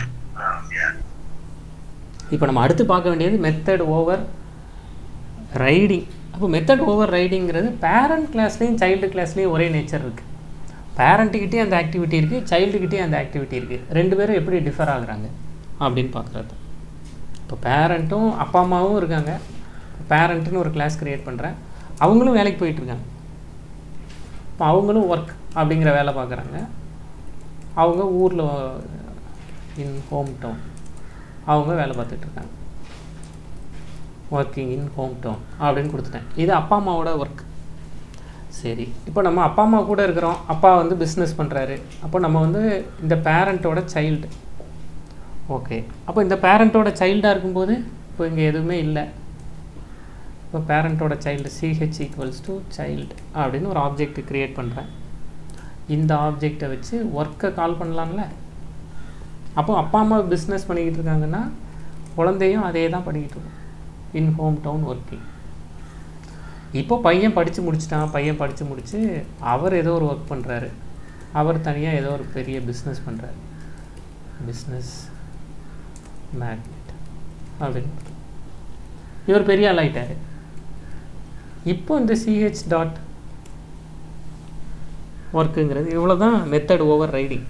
இப்போ நம்ம அடுத்து பார்க்க வேண்டியது மெத்தட் ஓவர் ரைடிங் அப்போ மெத்தட் ஓவர் ரைடிங்கிறது பேரண்ட் கிளாஸ்லேயும் சைல்டு கிளாஸ்லேயும் ஒரே நேச்சர் இருக்குது பேரண்ட்டுக்கிட்டே அந்த ஆக்டிவிட்டி இருக்குது சைல்டுக்கிட்டே அந்த ஆக்டிவிட்டி இருக்குது ரெண்டு பேரும் எப்படி டிஃபர் ஆகுறாங்க அப்படின்னு பார்க்குறது இப்போ பேரண்ட்டும் அப்பா அம்மாவும் இருக்காங்க பேரண்ட்டுன்னு ஒரு கிளாஸ் க்ரியேட் பண்ணுறேன் அவங்களும் வேலைக்கு போயிட்டுருக்காங்க இப்போ அவங்களும் ஒர்க் அப்படிங்கிற வேலை பார்க்குறாங்க அவங்க ஊரில் இன் ஹோம் டவுன் அவங்க வேலை பார்த்துட்டு இருக்காங்க ஒர்க்கிங் இன் ஹோம் டவுன் அப்படின்னு கொடுத்துட்டேன் இது அப்பா அம்மாவோட ஒர்க் சரி இப்போ நம்ம அப்பா அம்மா கூட இருக்கிறோம் அப்பா வந்து பிஸ்னஸ் பண்ணுறாரு அப்போ நம்ம வந்து இந்த பேரண்ட்டோட சைல்டு ஓகே அப்போ இந்த பேரண்ட்டோட சைல்டாக இருக்கும்போது இப்போ இங்கே எதுவுமே இல்லை இப்போ பேரண்ட்டோட child ch equals to child அப்படின்னு ஒரு ஆப்ஜெக்ட் க்ரியேட் பண்ணுறேன் இந்த ஆப்ஜெக்டை வச்சு ஒர்க்கை கால் பண்ணலாம்ல அப்போ அப்பா அம்மா பிஸ்னஸ் பண்ணிக்கிட்டு இருக்காங்கன்னா குழந்தையும் அதே தான் பண்ணிக்கிட்டு இருக்கும் இன் ஹோம் டவுன் ஒர்க்கிங் இப்போ பையன் படித்து முடிச்சிட்டான் பையன் படித்து முடிச்சு அவர் ஏதோ ஒரு ஒர்க் பண்ணுறாரு அவர் தனியாக ஏதோ ஒரு பெரிய பிஸ்னஸ் பண்ணுறாரு பிஸ்னஸ் மேக்னெட் அப்படின்னு இவர் பெரிய ஆள் ஆயிட்டாரு இப்போ இந்த சிஹெச் டாட் ஒர்க்குங்கிறது இவ்வளோ தான் மெத்தட் ஓவர் ரைடிங்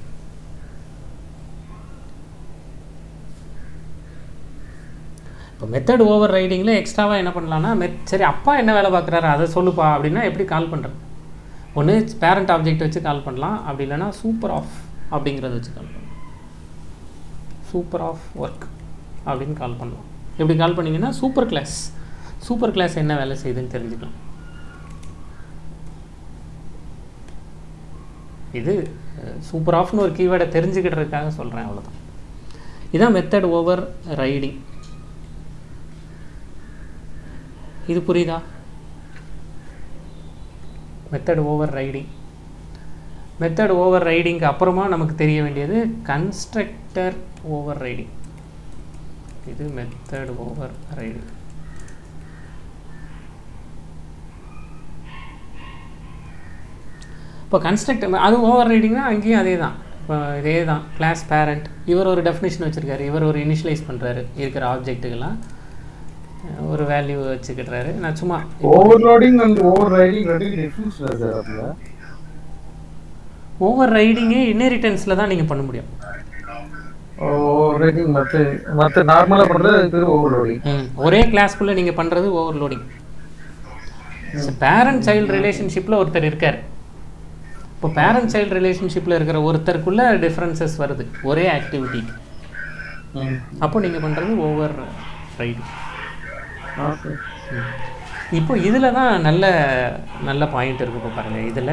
இப்போ மெத்தட் ஓவர் ரைடிங்கில் எக்ஸ்ட்ராவாக என்ன பண்ணலான்னா மெத் சரி அப்பா என்ன வேலை பார்க்குறாரு அதை சொல்லுப்பா அப்படின்னா எப்படி கால் பண்ணுறது ஒன்று பேரண்ட் ஆப்ஜெக்ட் வச்சு கால் பண்ணலாம் அப்படி இல்லைன்னா சூப்பர் ஆஃப் அப்படிங்கிறத வச்சு கால் பண்ணலாம் சூப்பர் ஆஃப் ஒர்க் அப்படின்னு கால் பண்ணலாம் எப்படி கால் பண்ணிங்கன்னா சூப்பர் கிளாஸ் சூப்பர் கிளாஸ் என்ன வேலை செய்யுதுன்னு தெரிஞ்சுக்கலாம் இது சூப்பர் ஆஃப்னு ஒரு கீவேர்டை தெரிஞ்சுக்கிட்டதுக்காக சொல்கிறேன் அவ்வளோதான் இதான் மெத்தட் ஓவர் ரைடிங் இது புரியுதா மெத்தட் ஓவர் ரைடிங் மெத்தட் ஓவர் ரைடிங்க்கு அப்புறமா நமக்கு தெரிய வேண்டியது கன்ஸ்ட்ரக்டர் ஓவர் ரைடிங் இது மெத்தட் ஓவர் ரைடிங் இப்போ கன்ஸ்ட்ரக்ட் அது ஓவர் ரைடிங்னா அங்கேயும் அதே தான் இப்போ இதே தான் கிளாஸ் பேரண்ட் இவர் ஒரு டெஃபினேஷன் வச்சுருக்காரு இவர் ஒரு இனிஷியலைஸ் பண்ணுறாரு இருக்கிற ஆப்ஜெக்ட்டுக்கெல்லாம் ஒரு வேல்யூ வச்சுக்கிட்டுறாரு நான் சும்மா ஓவர்லோடிங் அண்ட் ஓவர் ரைடிங் ரெண்டு டிஃபரன்ஸ் சார் அதுல ஓவர் ரைடிங்கே இன்னெரிட்டன்ஸில் தான் நீங்கள் பண்ண முடியும் ஓவர் ரைடிங் மற்ற மற்ற நார்மலாக பண்ணுறது அது பேர் ஓவர்லோடிங் ம் ஒரே கிளாஸ்க்குள்ளே நீங்கள் பண்ணுறது ஓவர்லோடிங் பேரண்ட் சைல்டு ரிலேஷன்ஷிப்பில் ஒருத்தர் இருக்கார் இப்போ பேரண்ட் சைல்டு ரிலேஷன்ஷிப்பில் இருக்கிற ஒருத்தருக்குள்ள டிஃப்ரென்சஸ் வருது ஒரே ஆக்டிவிட்டி அப்போ நீங்கள் பண்ணுறது ஓவர் ரைடிங் ஓகே இப்போ இதில் தான் நல்ல நல்ல பாயிண்ட் இருக்கு இப்போ பாருங்கள் இதில்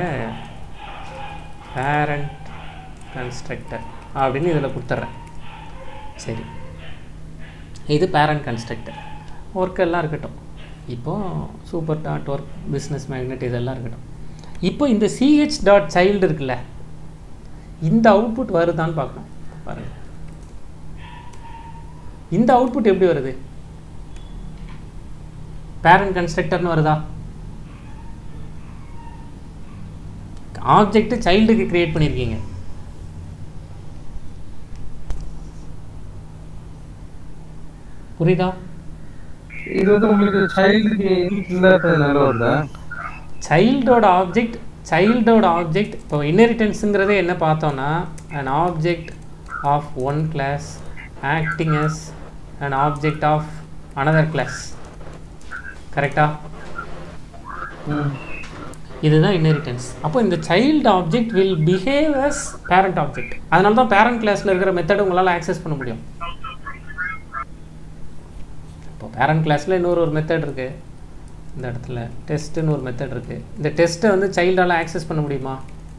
பேரண்ட் கன்ஸ்ட்ரக்டர் அப்படின்னு இதில் கொடுத்துட்றேன் சரி இது பேரண்ட் கன்ஸ்ட்ரக்டர் ஒர்க் எல்லாம் இருக்கட்டும் இப்போ super dot work business magnet இதெல்லாம் இருக்கட்டும் இப்போ இந்த சிஹெச் டாட் சைல்டு இருக்குல்ல இந்த அவுட்புட் வருதான்னு பார்க்கணும் பாருங்கள் இந்த அவுட்புட் எப்படி வருது பேரண்ட் கன்ஸ்ட்ரக்டர்னு வருதா ஆப்ஜெக்ட் சைல்டுக்கு கிரியேட் பண்ணியிருக்கீங்க புரியுதா இது வந்து உங்களுக்கு சைல்டுக்கு இல்லாததுனால வருதா சைல்டோட ஆப்ஜெக்ட் சைல்டோட ஆப்ஜெக்ட் இப்போ இன்ஹெரிட்டன்ஸுங்கிறதே என்ன பார்த்தோன்னா an object of one class acting as an object of another class கரெக்டா இதுதான் இன்ஹெரிட்டன்ஸ் அப்போ இந்த child object will behave as parent object அதனால தான் பேரண்ட் கிளாஸில் இருக்கிற மெத்தட் உங்களால் ஆக்சஸ் பண்ண முடியும் இப்போ பேரண்ட் கிளாஸில் இன்னொரு ஒரு மெத்தட் இருக்குது இந்த இடத்துல டெஸ்ட்டுன்னு ஒரு மெத்தட் இருக்குது இந்த டெஸ்ட்டை வந்து சைல்டால் ஆக்சஸ் பண்ண முடியுமா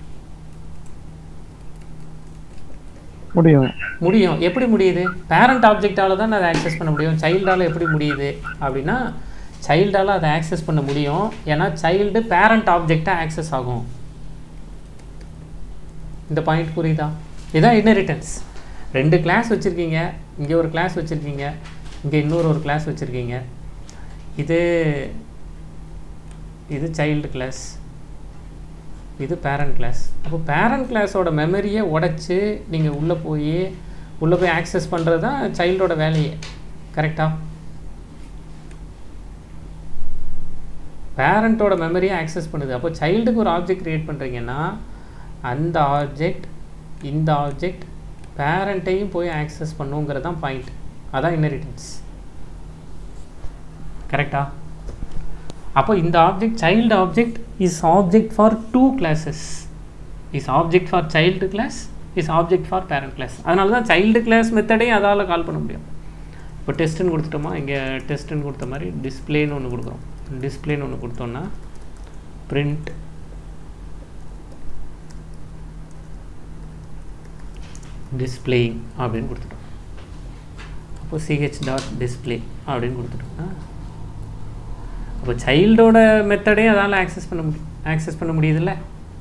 முடியும் முடியும் எப்படி முடியுது பேரண்ட் ஆப்ஜெக்டால தான் அதை ஆக்சஸ் பண்ண முடியும் சைல்டால் எப்படி முடியுது அப்படின்னா சைல்டால் அதை ஆக்சஸ் பண்ண முடியும் ஏன்னா சைல்டு பேரண்ட் ஆப்ஜெக்டாக ஆக்சஸ் ஆகும் இந்த பாயிண்ட் புரியுதா இதுதான் இன்னெரிட்டன்ஸ் ரெண்டு கிளாஸ் வச்சுருக்கீங்க இங்கே ஒரு கிளாஸ் வச்சுருக்கீங்க இங்கே இன்னொரு ஒரு கிளாஸ் வச்சுருக்கீங்க இது இது சைல்டு கிளாஸ் இது பேரண்ட் கிளாஸ் அப்போ பேரண்ட் கிளாஸோட மெமரியை உடைச்சு நீங்கள் உள்ளே போய் உள்ளே போய் ஆக்சஸ் பண்ணுறது தான் சைல்டோட வேலையே கரெக்டா பேரண்ட்டோட மெமரியை ஆக்சஸ் பண்ணுது அப்போ சைல்டுக்கு ஒரு ஆப்ஜெக்ட் க்ரியேட் பண்ணுறீங்கன்னா அந்த ஆப்ஜெக்ட் இந்த ஆப்ஜெக்ட் பேரண்ட்டையும் போய் ஆக்சஸ் பண்ணுங்கிறது தான் பாயிண்ட் அதான் இன்னெரிட்டன்ஸ் கரெக்டா அப்போ இந்த object child object is object for two classes is object for child class is object for parent class அதனால தான் சைல்டு கிளாஸ் மெத்தடையும் அதால் கால் பண்ண முடியும் இப்போ டெஸ்ட்டுன்னு கொடுத்துட்டோமா இங்கே டெஸ்ட்டுன்னு கொடுத்த மாதிரி டிஸ்பிளேன்னு ஒன்று கொடுக்குறோம் டிஸ்பிளேன்னு ஒன்று கொடுத்தோன்னா print displaying அப்படின்னு கொடுத்துட்டோம் அப்போ சிஹெச் டாட் டிஸ்பிளே அப்படின்னு கொடுத்துட்டோம்னா அப்போ சைல்டோட மெத்தடையும் அதால் ஆக்சஸ் பண்ண முடியும் ஆக்சஸ் பண்ண முடியுதுல்ல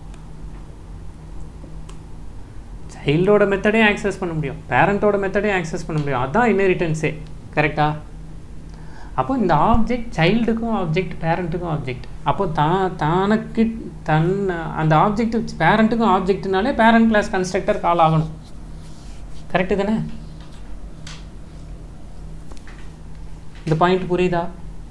சைல்டோட மெத்தடையும் ஆக்சஸ் பண்ண முடியும் பேரண்ட்டோட மெத்தடையும் ஆக்சஸ் பண்ண முடியும் அதான் இன்ஹெரிட்டன்ஸே கரெக்டா அப்போ இந்த ஆப்ஜெக்ட் சைல்டுக்கும் ஆப்ஜெக்ட் பேரண்ட்டுக்கும் ஆப்ஜெக்ட் அப்போ தான் தனக்கு தன் அந்த ஆப்ஜெக்ட் பேரண்ட்டுக்கும் ஆப்ஜெக்ட்னாலே பேரண்ட் கிளாஸ் கன்ஸ்ட்ரக்டர் கால் ஆகணும் கரெக்டு தானே இந்த பாயிண்ட் புரியுதா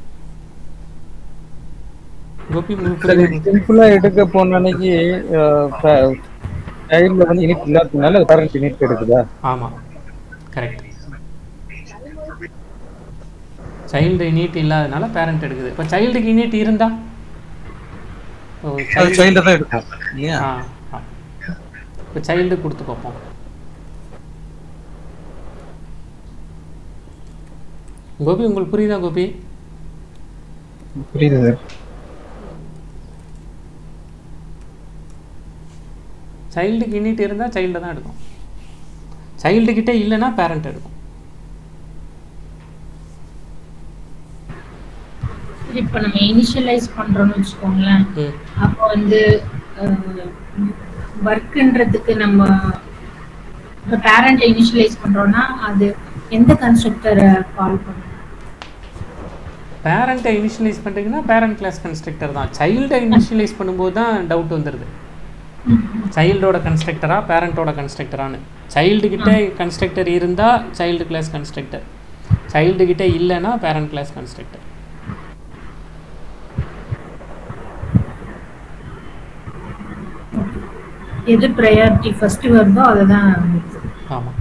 கோபி உங்களுக்கு சரி புரியுதா? சிம்பிளா எடுக்க போன அன்னைக்கு சைல்ட்ல வந்து இனிட் இல்லாததுனால அது பேரண்ட் இனிட் எடுக்குதா ஆமாம் கரெக்ட் சைல்டு இனிட் இல்லாதனால பேரண்ட் எடுக்குது இப்போ சைல்டுக்கு இனிட் இருந்தா ஓ அது child- சைல்டு தான் எடுக்கும் இல்லையா ஆ ஆ. இப்போ சைல்டு கொடுத்து பார்ப்போம் கோபி உங்களுக்கு புரியுதா கோபி புரியுது சார் சைல்டுக்கு இனிட் இருந்தால் சைல்டு தான் எடுக்கும் சைல்டு கிட்ட இல்லைன்னா பேரண்ட் எடுக்கும் இப்போ நம்ம இனிஷியலைஸ் பண்றோம்னு வச்சுக்கோங்களேன் ம் அப்போ வந்து ஒர்க்குன்றதுக்கு நம்ம இப்போ பேரண்ட் இனிஷியலைஸ் பண்றோம்னா அது எந்த கன்ஸ்ட்ரக்டரை கால் பண்ணும் பேரண்ட்டை இனிஷியலைஸ் பண்ணுறீங்கன்னா பேரண்ட் கிளாஸ் கன்ஸ்ட்ரக்டர் தான் சைல்டை இனிஷியலைஸ் பண்ணும்போது தான் டவுட் வந்துடுது சைல்டோட கன்ஸ்ட்ரக்டரா பேரண்ட்டோட கன்ஸ்ட்ரக்டரான்னு சைல்டு கிட்ட கன்ஸ்ட்ரக்டர் இருந்தால் சைல்டு கிளாஸ் கன்ஸ்ட்ரக்டர் சைல்டு கிட்ட இல்லைன்னா பேரண்ட் கிளாஸ் கன்ஸ்ட்ரக்டர் எது ப்ரையாரிட்டி ஃபர்ஸ்ட் வருதோ அதை தான் ஆமாம்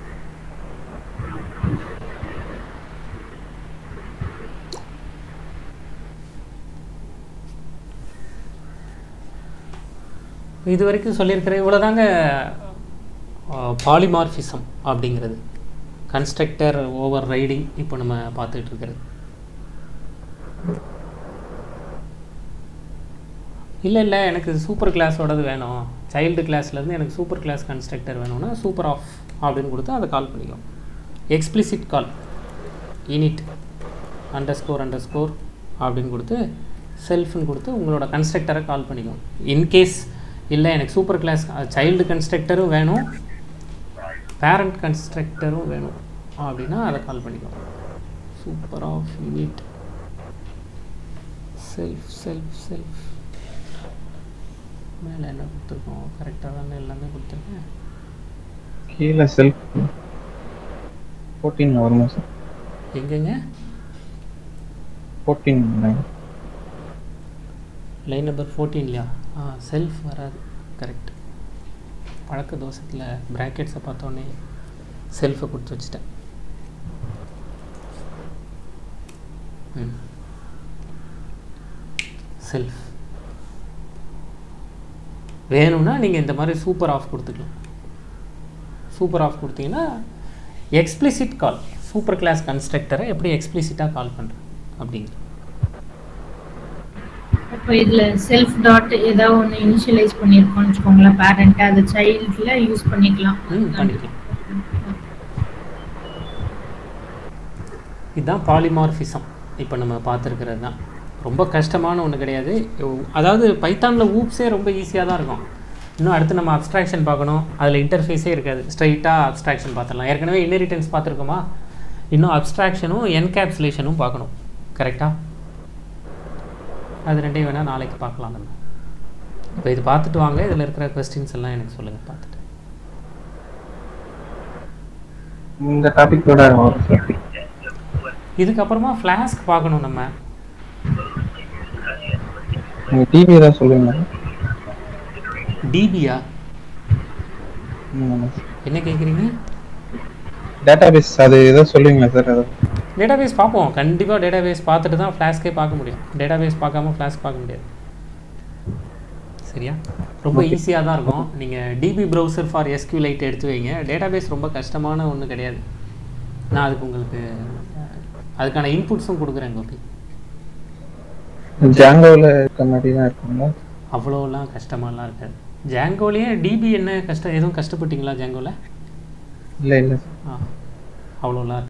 இது வரைக்கும் சொல்லியிருக்கிற இவ்வளோதாங்க பாலிமார்ஃபிசம் அப்படிங்கிறது கன்ஸ்ட்ரக்டர் ஓவர் ரைடிங் இப்போ நம்ம பார்த்துட்டு இருக்கிறது இல்லை இல்லை எனக்கு சூப்பர் கிளாஸோடது வேணும் சைல்டு கிளாஸ்லேருந்து எனக்கு சூப்பர் கிளாஸ் கன்ஸ்ட்ரக்டர் வேணும்னா சூப்பர் ஆஃப் அப்படின்னு கொடுத்து அதை கால் பண்ணிக்கும் explicit call init underscore underscore அப்படின்னு கொடுத்து செல்ஃப்னு கொடுத்து உங்களோட கன்ஸ்ட்ரக்டரை கால் பண்ணிக்கும் இன்கேஸ் இல்லை எனக்கு சூப்பர் கிளாஸ் சைல்டு கன்ஸ்ட்ரக்டரும் வேணும் பேரண்ட் கன்ஸ்ட்ரக்டரும் வேணும் அப்படின்னா அதை கால் பண்ணிக்கும் super of init self self self மேலே என்ன கொடுத்துருக்கோம் கரெக்டாக தானே எல்லாமே கொடுத்துருக்கேன் கீழே செல்ஃப் ஃபோர்டீன் வருமா சார் எங்கெங்க ஃபோர்டீன் லைன் நம்பர் ஃபோர்டீன்லையா ஆ செல்ஃப் வராது கரெக்ட் பழக்க தோசத்தில் ப்ராக்கெட்ஸை பார்த்தோன்னே செல்ஃபை கொடுத்து வச்சுட்டேன் ம் செல்ஃப் வேணும்னா நீங்கள் இந்த மாதிரி சூப்பர் ஆஃப் கொடுத்துக்கலாம் சூப்பர் ஆஃப் கொடுத்தீங்கன்னா எக்ஸ்பிளிசிட் கால் சூப்பர் கிளாஸ் கன்ஸ்ட்ரக்டரை எப்படி எக்ஸ்பிளிசிட்டாக கால் பண்ணுறேன் அப்படிங்கிறது இப்போ இதுல செல்ஃப் டாட் ஏதாவது ஒன்று இனிஷியலைஸ் பண்ணியிருக்கோம்னு வச்சுக்கோங்களேன் பேரண்ட் அது சைல்டில் யூஸ் பண்ணிக்கலாம் ம் பண்ணிக்கலாம் இதுதான் பாலிமார்ஃபிசம் இப்போ நம்ம பார்த்துருக்கிறது தான் ரொம்ப கஷ்டமான ஒன்று கிடையாது அதாவது பைத்தானில் ஊப்ஸே ரொம்ப ஈஸியாக தான் இருக்கும் இன்னும் அடுத்து நம்ம அப்ஸ்ட்ராக்ஷன் பார்க்கணும் அதில் இன்டர்ஃபேஸே இருக்காது ஸ்ட்ரைட்டாக அப்ஸ்ட்ராக்ஷன் பார்த்துடலாம் ஏற்கனவே இன்னெரிட்டன்ஸ் பார்த்துருக்கோமா இன்னும் அப்ஸ்ட்ராக்ஷனும் என்கேப்சுலேஷனும் பார்க்கணும் கரெக்டாக அது ரெண்டையும் வேணால் நாளைக்கு பார்க்கலாம் நம்ம இப்போ இது பார்த்துட்டு வாங்க இதில் இருக்கிற கொஸ்டின்ஸ் எல்லாம் எனக்கு சொல்லுங்கள் பார்த்துட்டு இந்த டாபிக்கோட வரும் சார் இதுக்கப்புறமா ஃப்ளாஸ்க் பார்க்கணும் நம்ம நீங்கள் டிவி தான் சொல்லுங்க டிபியா என்ன கேட்குறீங்க டேட்டாபேஸ் அது ஏதோ சொல்லுவீங்களா சார் அது டேட்டாபேஸ் பார்ப்போம் கண்டிப்பாக டேட்டாபேஸ் பார்த்துட்டு தான் ஃப்ளாஸ்க்கே பார்க்க முடியும் டேட்டாபேஸ் பார்க்காம ஃப்ளாஸ்க் பார்க்க முடியாது சரியா ரொம்ப ஈஸியாக தான் இருக்கும் நீங்கள் டிபி ப்ரௌசர் ஃபார் எஸ்கியூலைட் எடுத்து வைங்க டேட்டாபேஸ் ரொம்ப கஷ்டமான ஒன்றும் கிடையாது நான் அதுக்கு உங்களுக்கு அதுக்கான இன்புட்ஸும் கொடுக்குறேன் கோபி ஜாங்கோவில் இருக்க மாதிரி தான் இருக்குங்களா அவ்வளோலாம் கஷ்டமாலாம் இருக்காது ஜாங்கோலேயே டிபி என்ன கஷ்டம் எதுவும் கஷ்டப்பட்டீங்களா ஜாங்கோவில் இல்லை இல்லை ஆ அவ்வளோலாம்